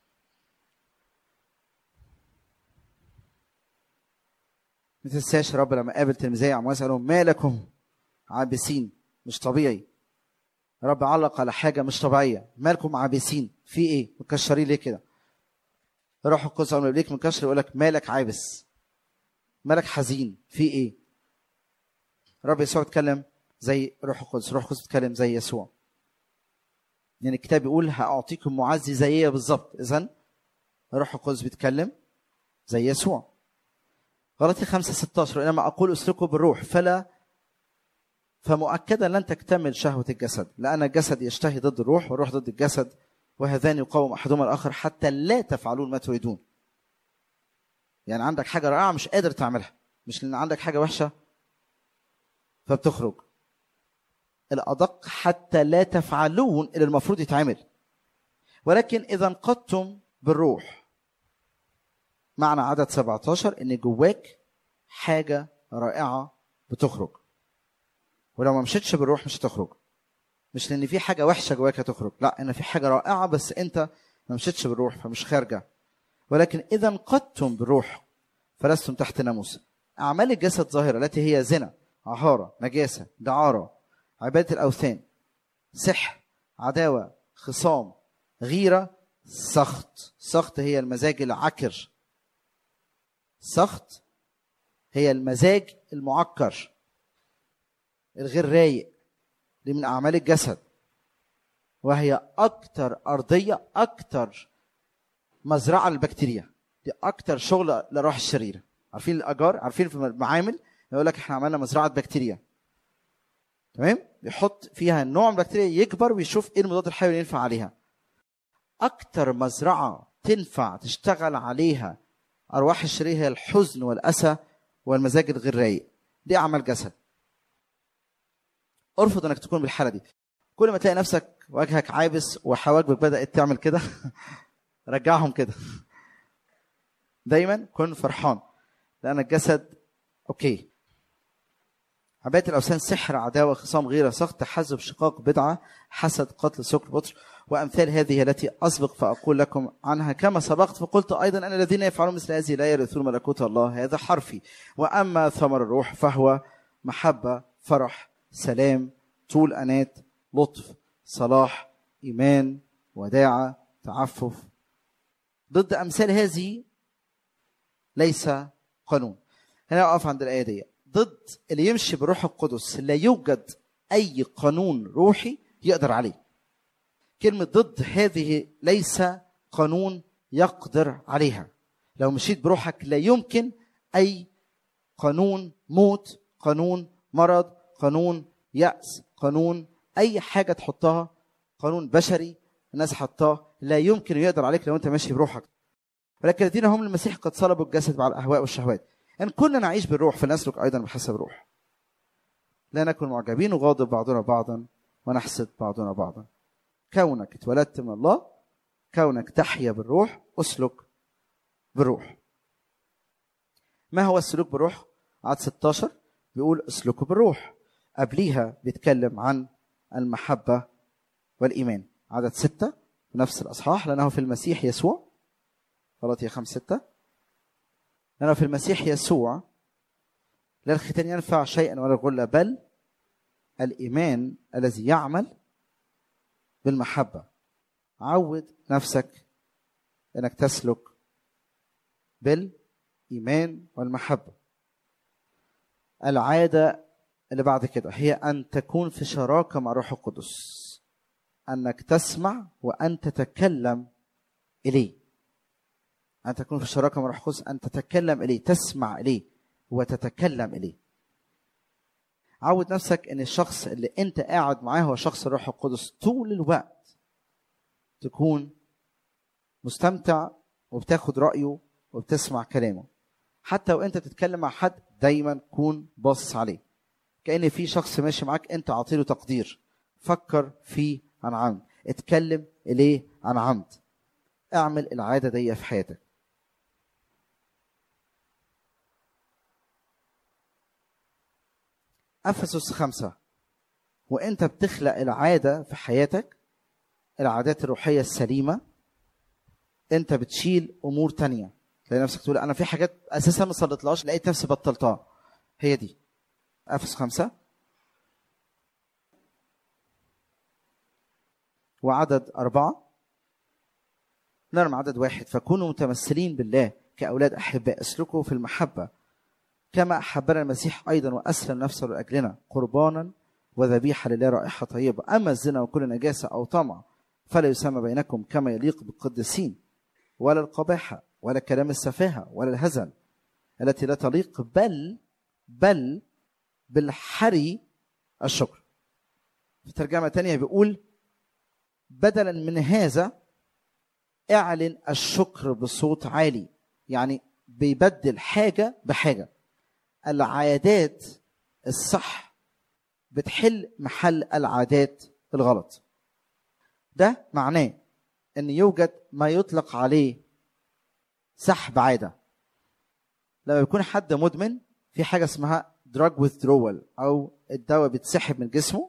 ما تنساش رب لما قابل تلميذي عمواس قال لهم ما لكم عابسين مش طبيعي رب علق على حاجه مش طبيعيه مالكم عابسين في ايه مكشرين ليه كده روح القدس لما يبليك مكشر يقول لك مالك عابس مالك حزين في ايه رب يسوع اتكلم زي روح القدس روح القدس اتكلم زي يسوع يعني الكتاب بيقول هاعطيكم معزي زي بالظبط اذا روح القدس بيتكلم زي يسوع غلطي 5 16 انما اقول اسلكوا بالروح فلا فمؤكدا لن تكتمل شهوه الجسد لان الجسد يشتهي ضد الروح والروح ضد الجسد وهذان يقاوم احدهما الاخر حتى لا تفعلون ما تريدون يعني عندك حاجه رائعه مش قادر تعملها مش لان عندك حاجه وحشه فبتخرج الادق حتى لا تفعلون اللي المفروض يتعمل ولكن اذا انقضتم بالروح معنى عدد 17 ان جواك حاجه رائعه بتخرج ولو ما مشيتش بالروح مش هتخرج مش لان في حاجه وحشه جواك هتخرج لا ان في حاجه رائعه بس انت ما مشيتش بالروح فمش خارجه ولكن اذا انقضتم بالروح فلستم تحت ناموس اعمال الجسد ظاهره التي هي زنا عهاره نجاسه دعاره عباده الاوثان سحر عداوه خصام غيره سخط سخط هي المزاج العكر سخط هي المزاج المعكر الغير رايق دي من اعمال الجسد وهي اكتر ارضيه اكتر مزرعه للبكتيريا دي اكتر شغل لروح الشريره عارفين الاجار عارفين في المعامل يقول لك احنا عملنا مزرعه بكتيريا تمام بيحط فيها نوع من البكتيريا يكبر ويشوف ايه المضاد الحيوي اللي ينفع عليها اكتر مزرعه تنفع تشتغل عليها ارواح الشريره هي الحزن والاسى والمزاج الغير رايق دي اعمال جسد ارفض انك تكون بالحاله دي كل ما تلاقي نفسك وجهك عابس وحواجبك بدات تعمل كده رجعهم كده دايما كن فرحان لان الجسد اوكي عباده الاوثان سحر عداوه خصام غيره سخط تحزب شقاق بدعه حسد قتل سكر بطر وامثال هذه التي اسبق فاقول لكم عنها كما سبقت فقلت ايضا ان الذين يفعلون مثل هذه لا يرثون ملكوت الله هذا حرفي واما ثمر الروح فهو محبه فرح سلام طول انات لطف صلاح ايمان وداعه تعفف ضد امثال هذه ليس قانون هنا اقف عند الايه دي ضد اللي يمشي بالروح القدس لا يوجد اي قانون روحي يقدر عليه كلمه ضد هذه ليس قانون يقدر عليها لو مشيت بروحك لا يمكن اي قانون موت قانون مرض قانون ياس قانون اي حاجه تحطها قانون بشري الناس حطاه لا يمكن يقدر عليك لو انت ماشي بروحك ولكن الذين هم المسيح قد صلبوا الجسد مع الاهواء والشهوات ان كنا نعيش بالروح فلنسلك ايضا بحسب الروح لا نكن معجبين وغاضب بعضنا بعضا ونحسد بعضنا بعضا كونك اتولدت من الله كونك تحيا بالروح اسلك بالروح ما هو السلوك بالروح عدد 16 بيقول اسلكوا بالروح قبليها بيتكلم عن المحبة والإيمان عدد ستة في نفس الأصحاح لأنه في المسيح يسوع غلطية خمس ستة لأنه في المسيح يسوع لا الختان ينفع شيئا ولا الغلة بل الإيمان الذي يعمل بالمحبة عود نفسك أنك تسلك بالإيمان والمحبة العادة اللي بعد كده هي أن تكون في شراكة مع روح القدس أنك تسمع وأن تتكلم إليه أن تكون في شراكة مع روح القدس أن تتكلم إليه تسمع إليه وتتكلم إليه عود نفسك ان الشخص اللي انت قاعد معاه هو شخص الروح القدس طول الوقت تكون مستمتع وبتاخد رايه وبتسمع كلامه حتى وانت بتتكلم مع حد دايما كون باصص عليه كان في شخص ماشي معاك انت عاطيله تقدير فكر فيه عن عمد اتكلم اليه عن عمد اعمل العاده دي في حياتك افسس خمسة وانت بتخلق العاده في حياتك العادات الروحيه السليمه انت بتشيل امور تانية تلاقي نفسك تقول انا في حاجات اساسا ما صليتلهاش لقيت نفسي بطلتها هي دي افسس خمسة وعدد أربعة نرمى عدد واحد فكونوا متمثلين بالله كأولاد أحباء اسلكوا في المحبة كما أحبنا المسيح أيضا وأسلم نفسه لأجلنا قربانا وذبيحة لله رائحة طيبة أما الزنا وكل نجاسة أو طمع فلا يسمى بينكم كما يليق بالقديسين ولا القباحة ولا كلام السفاهة ولا الهزل التي لا تليق بل بل بالحري الشكر في ترجمة تانية بيقول بدلا من هذا اعلن الشكر بصوت عالي يعني بيبدل حاجة بحاجة العادات الصح بتحل محل العادات الغلط ده معناه ان يوجد ما يطلق عليه سحب عاده لما يكون حد مدمن في حاجه اسمها drug withdrawal او الدواء بيتسحب من جسمه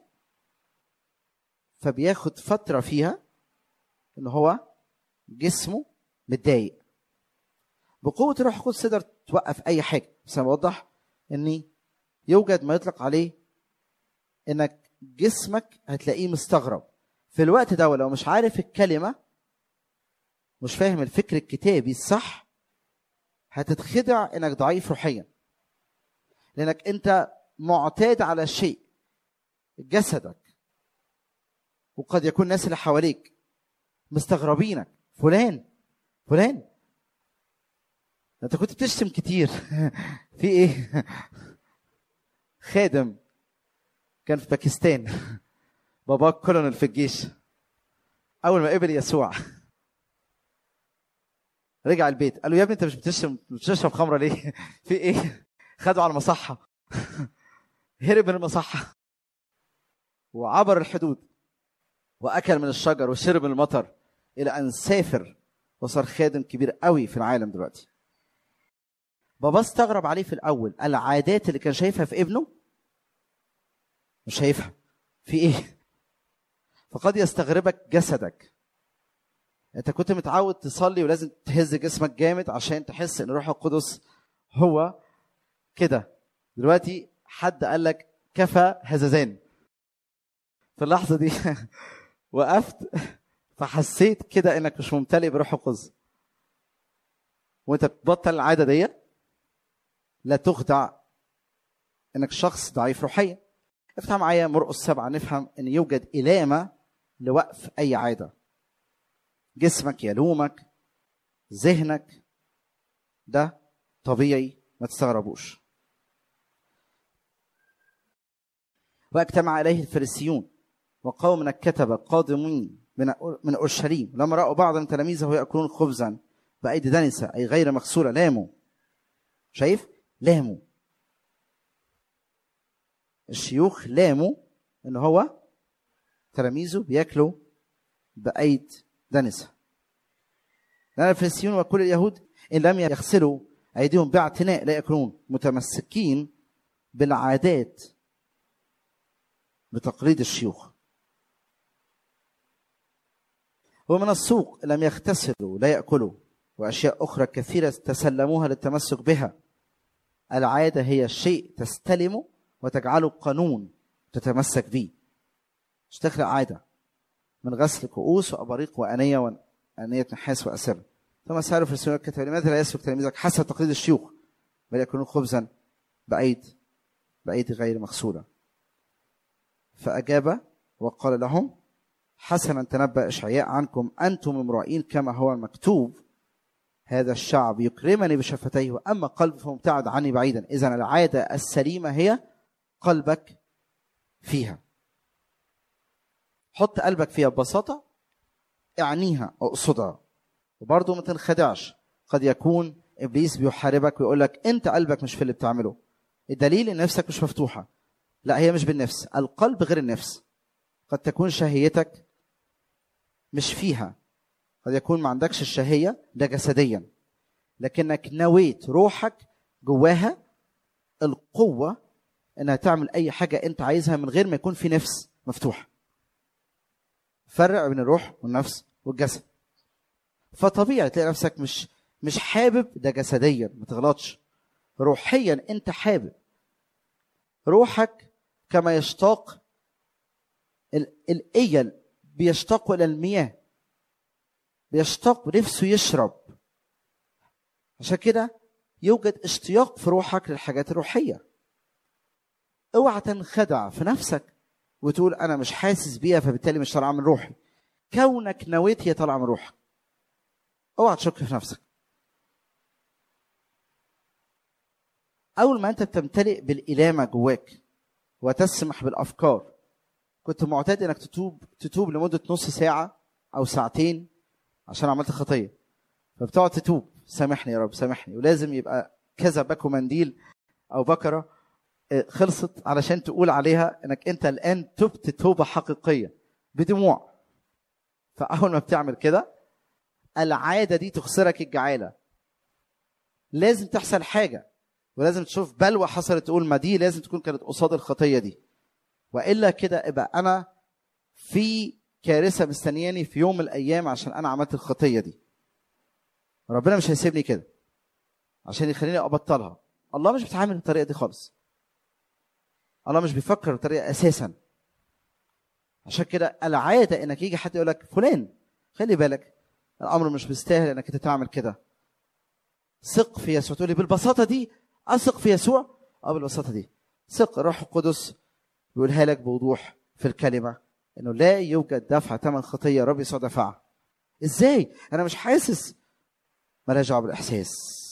فبياخد فتره فيها ان هو جسمه متضايق بقوه الروح القدس تقدر توقف اي حاجه بس انا بوضح ان يوجد ما يطلق عليه انك جسمك هتلاقيه مستغرب في الوقت ده ولو مش عارف الكلمه مش فاهم الفكر الكتابي الصح هتتخدع انك ضعيف روحيا لانك انت معتاد على شيء جسدك وقد يكون الناس اللي حواليك مستغربينك فلان فلان انت كنت بتشتم كتير في ايه خادم كان في باكستان باباك كولونيل في الجيش اول ما قبل يسوع رجع البيت قال له يا ابني انت مش بتشرب بتشرب خمره ليه في ايه خدوا على المصحه هرب من المصحه وعبر الحدود واكل من الشجر وشرب من المطر الى ان سافر وصار خادم كبير قوي في العالم دلوقتي بابا استغرب عليه في الاول العادات اللي كان شايفها في ابنه مش شايفها في ايه فقد يستغربك جسدك انت كنت متعود تصلي ولازم تهز جسمك جامد عشان تحس ان الروح القدس هو كده دلوقتي حد قال لك كفى هزازان في اللحظه دي وقفت فحسيت كده انك مش ممتلئ بروح القدس وانت بتبطل العاده دي لا تخدع انك شخص ضعيف روحيا افتح معايا مرقس سبعة نفهم ان يوجد إلامة لوقف أي عادة جسمك يلومك ذهنك ده طبيعي ما تستغربوش واجتمع إليه الفريسيون وقوم من الكتبة قادمين من من اورشليم لما راوا بعض من تلاميذه ياكلون خبزا بايدي دنسه اي غير مغسوله لاموا شايف لاموا الشيوخ لاموا ان هو تلاميذه بياكلوا بايد دنسه لان الفريسيون وكل اليهود ان لم يغسلوا ايديهم باعتناء لا ياكلون متمسكين بالعادات بتقليد الشيوخ ومن السوق لم يغتسلوا لا يأكلوا وأشياء أخرى كثيرة تسلموها للتمسك بها العادة هي الشيء تستلمه وتجعله قانون تتمسك به مش تخلق عادة من غسل كؤوس وأباريق وأنية وأنية نحاس وأسر ثم سألوا فرسيون كتب لماذا لا يسلك تلاميذك حسب تقليد الشيوخ بل يأكلون خبزا بأيد بأيدي غير مغسولة فأجاب وقال لهم حسنا تنبأ إشعياء عنكم أنتم امرئين كما هو مكتوب هذا الشعب يكرمني بشفتيه وأما قلب فمبتعد عني بعيدا إذا العادة السليمة هي قلبك فيها حط قلبك فيها ببساطة اعنيها اقصدها وبرضه ما تنخدعش قد يكون ابليس بيحاربك ويقول لك انت قلبك مش في اللي بتعمله الدليل ان نفسك مش مفتوحه لا هي مش بالنفس القلب غير النفس قد تكون شهيتك مش فيها قد يكون ما عندكش الشهية ده جسديا لكنك نويت روحك جواها القوة انها تعمل اي حاجة انت عايزها من غير ما يكون في نفس مفتوحة فرق بين الروح والنفس والجسد فطبيعي تلاقي نفسك مش مش حابب ده جسديا ما تغلطش روحيا انت حابب روحك كما يشتاق الايل بيشتاق الى المياه بيشتاق نفسه يشرب عشان كده يوجد اشتياق في روحك للحاجات الروحيه اوعى تنخدع في نفسك وتقول انا مش حاسس بيها فبالتالي مش طالعه من روحي كونك نويت هي طالعه من روحك اوعى تشك في نفسك اول ما انت بتمتلئ بالالامه جواك وتسمح بالافكار كنت معتاد انك تتوب تتوب لمده نص ساعه او ساعتين عشان عملت خطيه فبتقعد تتوب سامحني يا رب سامحني ولازم يبقى كذا باكو منديل او بكره آه، خلصت علشان تقول عليها انك انت الان تبت توبه حقيقيه بدموع فاول ما بتعمل كده العاده دي تخسرك الجعاله لازم تحصل حاجه ولازم تشوف بلوى حصلت تقول ما دي لازم تكون كانت قصاد الخطيه دي والا كده ابقى انا في كارثه مستنياني في يوم من الايام عشان انا عملت الخطيه دي ربنا مش هيسيبني كده عشان يخليني ابطلها الله مش بيتعامل بالطريقه دي خالص الله مش بيفكر بالطريقه اساسا عشان كده العاده انك يجي حد يقول لك فلان خلي بالك الامر مش مستاهل انك انت تعمل كده ثق في يسوع تقول لي بالبساطه دي اثق في يسوع اه بالبساطه دي ثق الروح القدس بيقولها لك بوضوح في الكلمه انه لا يوجد دفع ثمن خطيه رب يسوع دفعها ازاي انا مش حاسس مالهاش دعوه بالاحساس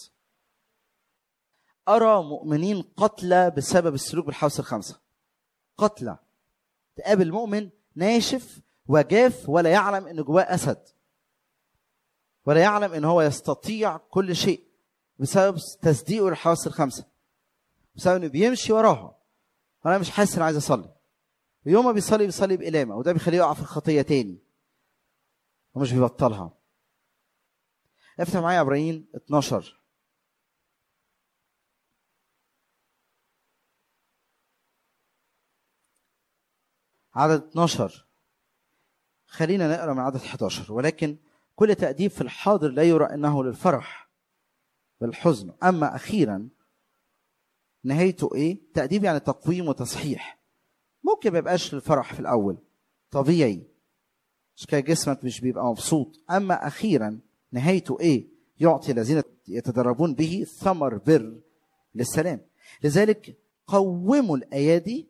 ارى مؤمنين قتلى بسبب السلوك بالحواس الخمسه قتلى تقابل مؤمن ناشف وجاف ولا يعلم ان جواه اسد ولا يعلم ان هو يستطيع كل شيء بسبب تصديقه للحواس الخمسه بسبب انه بيمشي وراها وانا مش حاسس اني عايز اصلي ويوم ما بيصلي بيصلي بإلامة وده بيخليه يقع في الخطية تاني ومش بيبطلها افتح معايا ابراهيم 12 عدد 12 خلينا نقرا من عدد 11 ولكن كل تأديب في الحاضر لا يرى انه للفرح بل حزن اما اخيرا نهايته ايه؟ تأديب يعني تقويم وتصحيح ممكن ما يبقاش للفرح في الاول طبيعي مش كده جسمك مش بيبقى مبسوط اما اخيرا نهايته ايه؟ يعطي الذين يتدربون به ثمر بر للسلام لذلك قوموا الايادي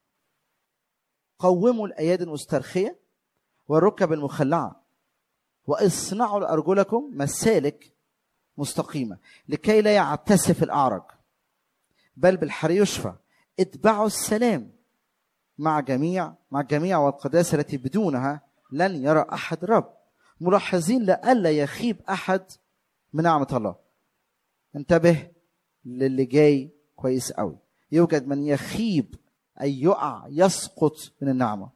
قوموا الايادي المسترخيه والركب المخلعه واصنعوا لارجلكم مسالك مستقيمه لكي لا يعتسف الاعرج بل بالحر يشفى اتبعوا السلام مع جميع مع الجميع والقداسه التي بدونها لن يرى احد رب ملاحظين لئلا يخيب احد من نعمه الله انتبه للي جاي كويس قوي يوجد من يخيب اي يقع يسقط من النعمه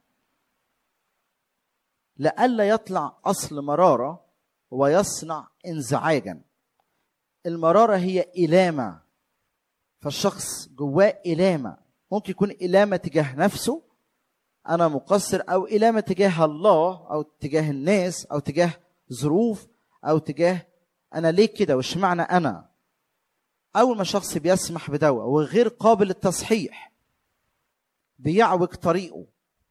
لئلا يطلع اصل مراره ويصنع انزعاجا المراره إلامة إلامة فالشخص جواه إلامة ممكن يكون إلامة تجاه نفسه أنا مقصر أو إلامة تجاه الله أو تجاه الناس أو تجاه ظروف أو تجاه أنا ليه كده وش معنى أنا أول ما شخص بيسمح بدواء وغير قابل للتصحيح بيعوج طريقه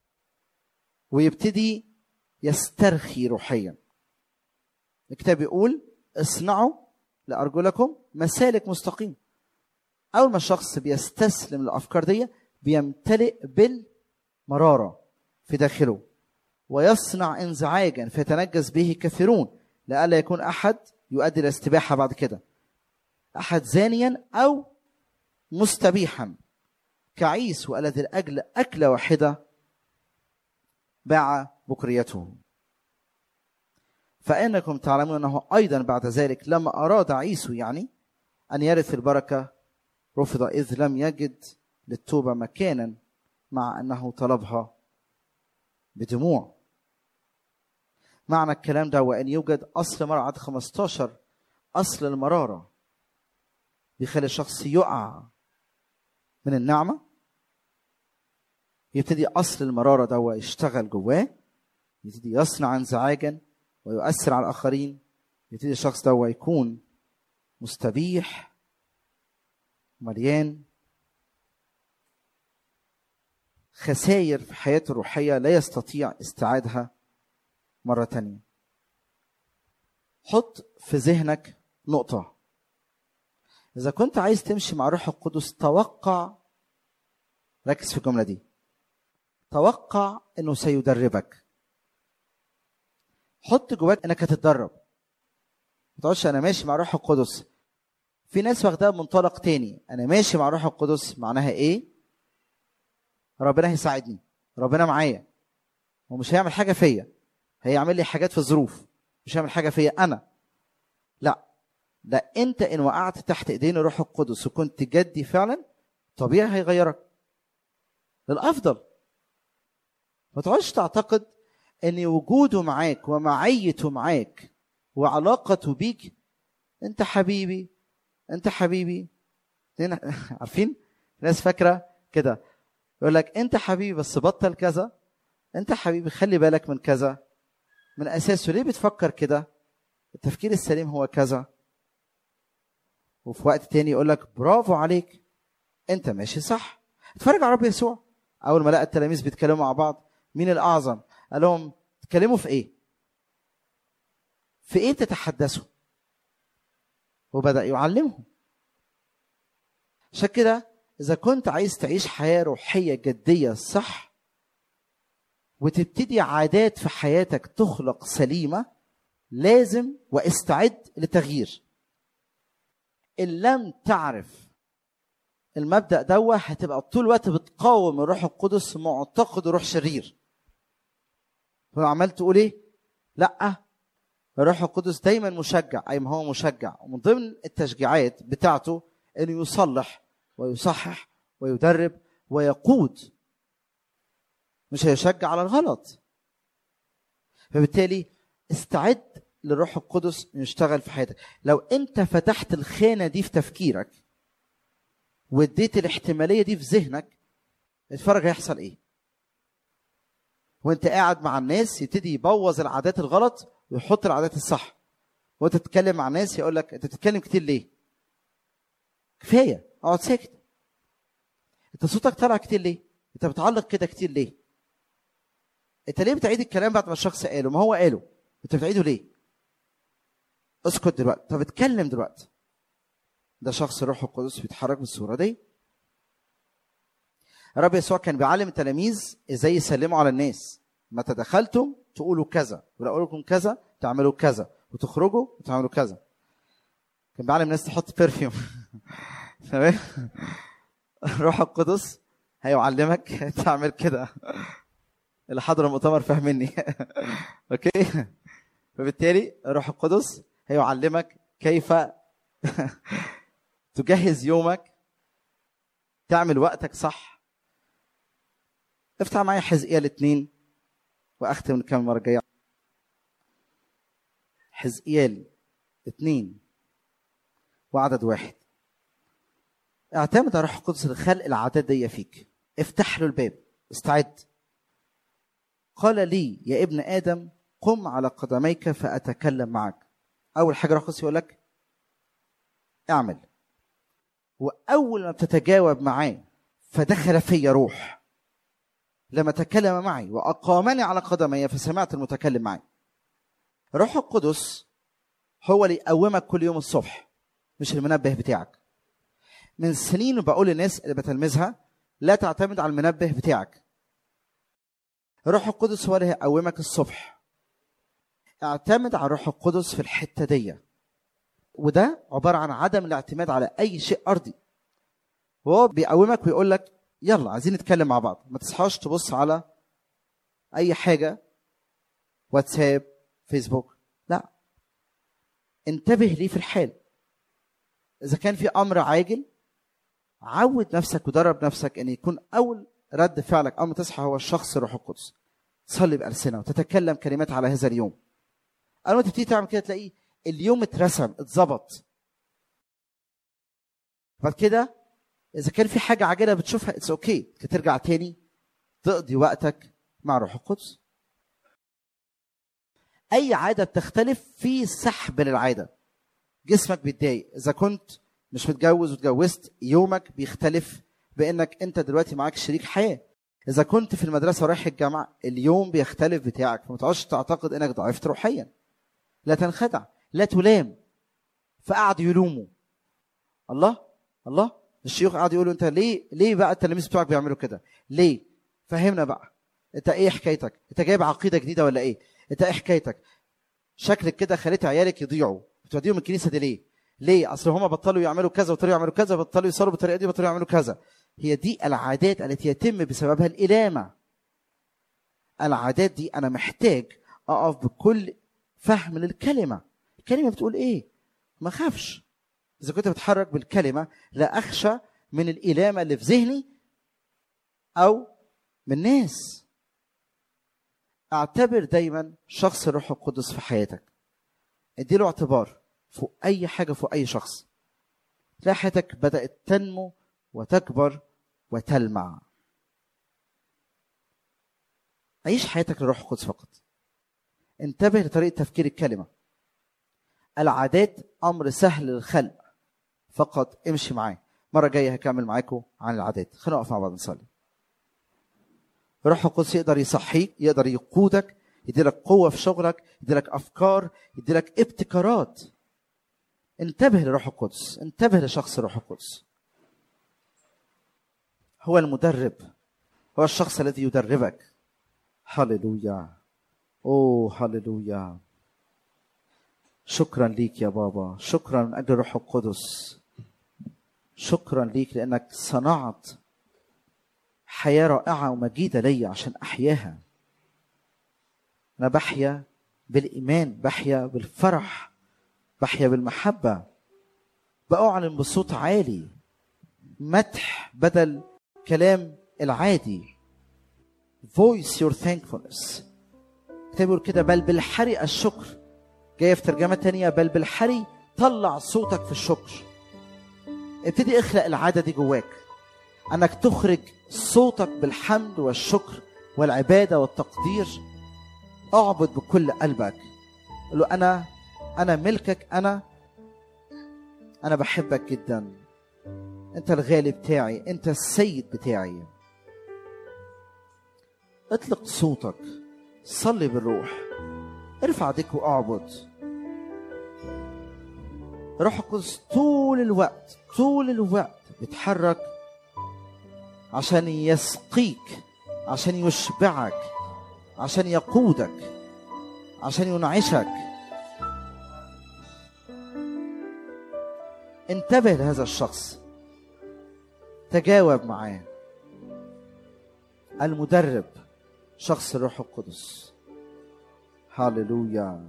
ويبتدي يسترخي روحيا الكتاب يقول اصنعوا لأرجلكم مسالك مستقيم أول ما الشخص بيستسلم للأفكار دي بيمتلئ بالمرارة في داخله ويصنع انزعاجا فيتنجس به كثيرون لئلا يكون أحد يؤدي إلى استباحة بعد كده أحد زانيا أو مستبيحا كعيس والذي لأجل أكلة واحدة باع بكريته فإنكم تعلمون أنه أيضا بعد ذلك لما أراد عيسو يعني أن يرث البركة رفض إذ لم يجد للتوبة مكانا مع أنه طلبها بدموع معنى الكلام ده هو أن يوجد أصل مرة عدد 15 أصل المرارة بيخلي الشخص يقع من النعمة يبتدي أصل المرارة ده يشتغل جواه يبتدي يصنع انزعاجا ويؤثر على الآخرين يبتدي الشخص ده يكون مستبيح مليان خسائر في حياته الروحية لا يستطيع استعادها مرة تانية حط في ذهنك نقطة إذا كنت عايز تمشي مع روح القدس توقع ركز في الجملة دي توقع إنه سيدربك حط جواك إنك هتتدرب ما تقعدش أنا ماشي مع روح القدس في ناس واخداها بمنطلق تاني انا ماشي مع روح القدس معناها ايه ربنا هيساعدني ربنا معايا هو مش هيعمل حاجه فيا هيعمل لي حاجات في الظروف مش هيعمل حاجه فيا انا لا لا انت ان وقعت تحت ايدين الروح القدس وكنت جدي فعلا طبيعي هيغيرك للافضل ما تقعدش تعتقد ان وجوده معاك ومعيته معاك وعلاقته بيك انت حبيبي انت حبيبي هنا عارفين ناس فاكره كده يقول لك انت حبيبي بس بطل كذا انت حبيبي خلي بالك من كذا من اساسه ليه بتفكر كده التفكير السليم هو كذا وفي وقت تاني يقول لك برافو عليك انت ماشي صح اتفرج على رب يسوع اول ما لقى التلاميذ بيتكلموا مع بعض مين الاعظم قال لهم تتكلموا في ايه في ايه تتحدثوا وبدا يعلمهم عشان كده اذا كنت عايز تعيش حياه روحيه جديه صح وتبتدي عادات في حياتك تخلق سليمه لازم واستعد لتغيير ان لم تعرف المبدا دوه هتبقى طول الوقت بتقاوم الروح القدس معتقد روح شرير فعمال تقول ايه لا الروح القدس دايما مشجع اي ما هو مشجع ومن ضمن التشجيعات بتاعته انه يصلح ويصحح ويدرب ويقود مش هيشجع على الغلط فبالتالي استعد للروح القدس يشتغل في حياتك لو انت فتحت الخانه دي في تفكيرك واديت الاحتماليه دي في ذهنك اتفرج هيحصل ايه وانت قاعد مع الناس يبتدي يبوظ العادات الغلط ويحط العادات الصح وانت تتكلم مع الناس يقول لك انت بتتكلم كتير ليه كفايه اقعد ساكت انت صوتك طالع كتير ليه انت بتعلق كده كتير ليه انت ليه بتعيد الكلام بعد ما الشخص قاله ما هو قاله انت بتعيده ليه اسكت دلوقتي طب اتكلم دلوقتي ده شخص الروح القدس بيتحرك بالصوره دي الرب يسوع كان بيعلم التلاميذ ازاي يسلموا على الناس متى دخلتم تقولوا كذا ولو اقول لكم كذا تعملوا كذا وتخرجوا وتعملوا كذا كان بيعلم الناس تحط برفيوم تمام الروح القدس هيعلمك تعمل كده اللي حضر المؤتمر فاهمني اوكي فبالتالي الروح القدس هيعلمك كيف تجهز يومك تعمل وقتك صح افتح معايا حزقيال اتنين واختم كم المره الجايه حزقيال اتنين وعدد واحد اعتمد على روح القدس لخلق العادات دي فيك افتح له الباب استعد قال لي يا ابن ادم قم على قدميك فاتكلم معك اول حاجه روح القدس يقول لك اعمل واول ما بتتجاوب معاه فدخل في روح لما تكلم معي واقامني على قدمي فسمعت المتكلم معي روح القدس هو اللي يقومك كل يوم الصبح مش المنبه بتاعك من سنين بقول للناس اللي بتلمذها لا تعتمد على المنبه بتاعك الروح القدس هو اللي هيقومك الصبح اعتمد على الروح القدس في الحته دي وده عباره عن عدم الاعتماد على اي شيء ارضي وهو بيقومك ويقول لك يلا عايزين نتكلم مع بعض ما تصحاش تبص على اي حاجه واتساب فيسبوك لا انتبه ليه في الحال اذا كان في امر عاجل عود نفسك ودرب نفسك ان يكون اول رد فعلك اول ما تصحى هو الشخص الروح القدس تصلي بألسنة وتتكلم كلمات على هذا اليوم اول ما تبتدي تعمل كده تلاقيه اليوم اترسم اتظبط بعد كده اذا كان في حاجه عاجله بتشوفها اتس اوكي okay. ترجع تاني تقضي وقتك مع روح القدس اي عاده بتختلف في سحب للعاده جسمك بيتضايق اذا كنت مش متجوز واتجوزت يومك بيختلف بانك انت دلوقتي معاك شريك حياه اذا كنت في المدرسه ورايح الجامعه اليوم بيختلف بتاعك فما تقعدش تعتقد انك ضعفت روحيا لا تنخدع لا تلام فقعدوا يلوموا الله الله الشيوخ قعدوا يقولوا انت ليه ليه بقى التلاميذ بتوعك بيعملوا كده ليه فهمنا بقى انت ايه حكايتك انت جايب عقيده جديده ولا ايه انت ايه حكايتك شكلك كده خليت عيالك يضيعوا بتوديهم الكنيسه دي ليه ليه اصل هما بطلوا يعملوا كذا وبطلوا يعملوا كذا بطلوا يصلوا بالطريقه دي بطلوا يعملوا كذا هي دي العادات التي يتم بسببها الالامه العادات دي انا محتاج اقف بكل فهم للكلمه الكلمه بتقول ايه ما خافش اذا كنت بتحرك بالكلمه لا اخشى من الالامه اللي في ذهني او من ناس اعتبر دايما شخص الروح القدس في حياتك اديله اعتبار فوق اي حاجه فوق اي شخص تلاقي حياتك بدات تنمو وتكبر وتلمع عيش حياتك للروح القدس فقط انتبه لطريقه تفكير الكلمه العادات امر سهل للخلق فقط امشي معاه مره جايه هكمل معاكم عن العادات خلينا نقف مع بعض نصلي الروح القدس يقدر يصحيك يقدر يقودك يديلك قوه في شغلك يديلك افكار يديلك ابتكارات انتبه لروح القدس انتبه لشخص الروح القدس هو المدرب هو الشخص الذي يدربك هللويا اوه هللويا شكرا ليك يا بابا شكرا من اجل الروح القدس شكرا ليك لانك صنعت حياه رائعه ومجيده لي عشان احياها انا بحيا بالايمان بحيا بالفرح بحيا بالمحبه باعلن بصوت عالي مدح بدل كلام العادي voice your thankfulness الكتاب بيقول كده بل بالحري الشكر جايه في ترجمه تانية بل بالحري طلع صوتك في الشكر ابتدي اخلق العاده دي جواك انك تخرج صوتك بالحمد والشكر والعباده والتقدير اعبد بكل قلبك قل له انا انا ملكك انا انا بحبك جدا انت الغالي بتاعي انت السيد بتاعي اطلق صوتك صلي بالروح ارفع ايديك واعبد روح القدس طول الوقت طول الوقت بيتحرك عشان يسقيك عشان يشبعك عشان يقودك عشان ينعشك انتبه لهذا الشخص تجاوب معاه المدرب شخص الروح القدس هاليلويا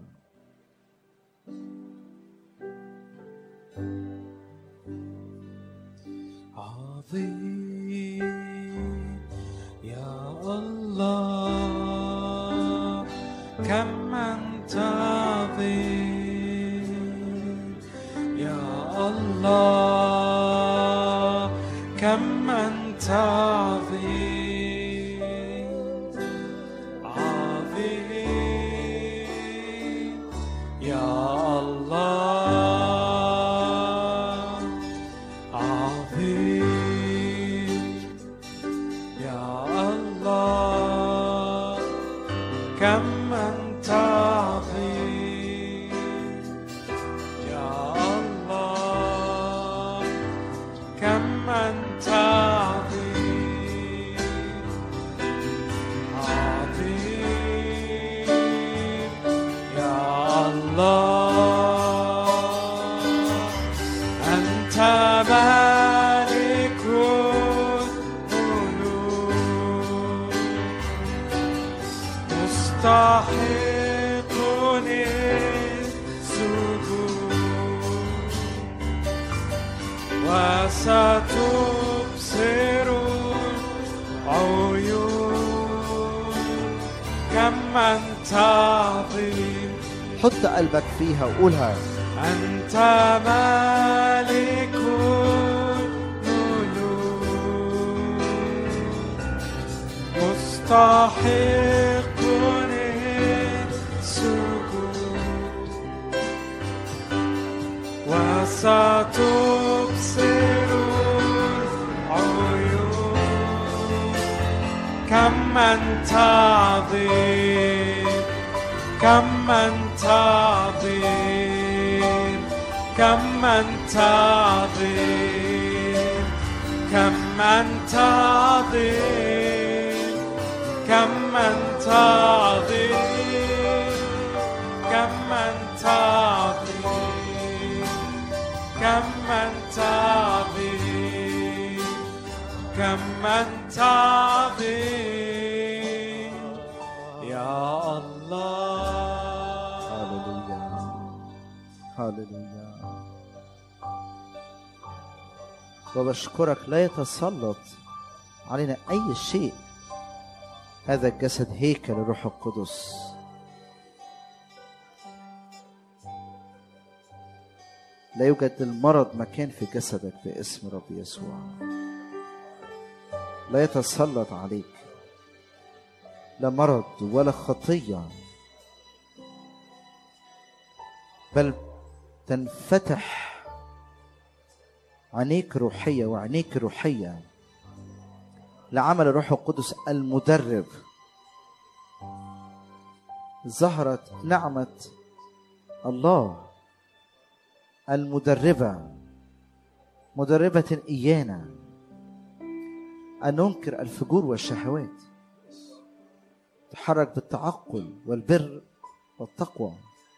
عظيم يا الله كم أنت عظيم يا الله كم أنت عظيم عظيم يا الله عظيم يا الله كم أنت عظيم يا الله كم أنت عظيم عظيم يا الله أنت مالك الملوك مستحق للسجود وستبصر العيون كم أنت عظيم حط قلبك فيها وقولها أنت مالك الملوك مستحق للسجود وستبصر العيون كم أنت عظيم كم أنت عظيم كم أنت عظيم كم أنت عظيم كم أنت عظيم كم أنت عظيم كم أنت عظيم كم أنت عظيم يا الله هاليلويا هاليلويا وبشكرك لا يتسلط علينا أي شيء هذا الجسد هيكل الروح القدس لا يوجد للمرض مكان في جسدك باسم رب يسوع لا يتسلط عليك لا مرض ولا خطيه بل تنفتح عينيك روحيه وعينيك روحيه لعمل الروح القدس المدرب ظهرت نعمه الله المدربه مدربه ايانا ان ننكر الفجور والشهوات تحرك بالتعقل والبر والتقوى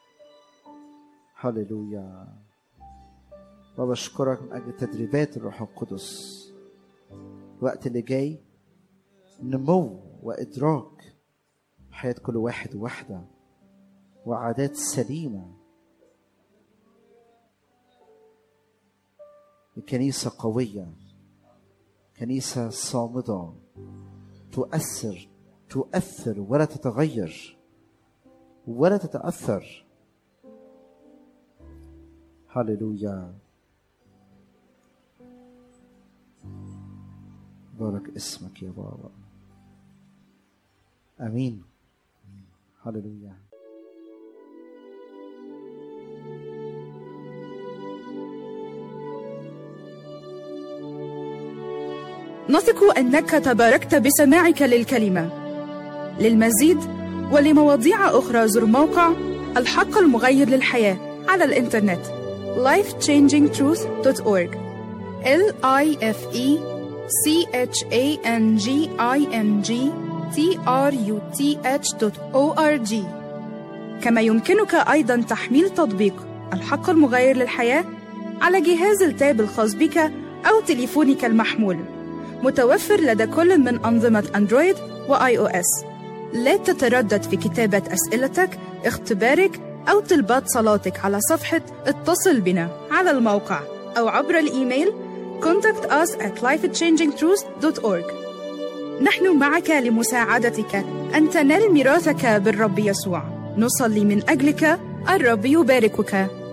هللويا وبشكرك من اجل تدريبات الروح القدس الوقت اللي جاي نمو وادراك حياه كل واحد وواحده وعادات سليمه لكنيسه قويه كنيسه صامده تؤثر تؤثر ولا تتغير ولا تتاثر هللويا بارك اسمك يا بابا امين هللويا نثق انك تباركت بسماعك للكلمه للمزيد ولمواضيع اخرى زر موقع الحق المغير للحياه على الانترنت lifechangingtruth.org l i f e c h a n g i n g t r u t h.org كما يمكنك ايضا تحميل تطبيق الحق المغير للحياه على جهاز التاب الخاص بك او تليفونك المحمول متوفر لدى كل من أنظمة أندرويد وآي أو إس. لا تتردد في كتابة أسئلتك، اختبارك أو طلبات صلاتك على صفحة اتصل بنا على الموقع أو عبر الإيميل contact us at lifechangingtruth.org نحن معك لمساعدتك أن تنال ميراثك بالرب يسوع نصلي من أجلك الرب يباركك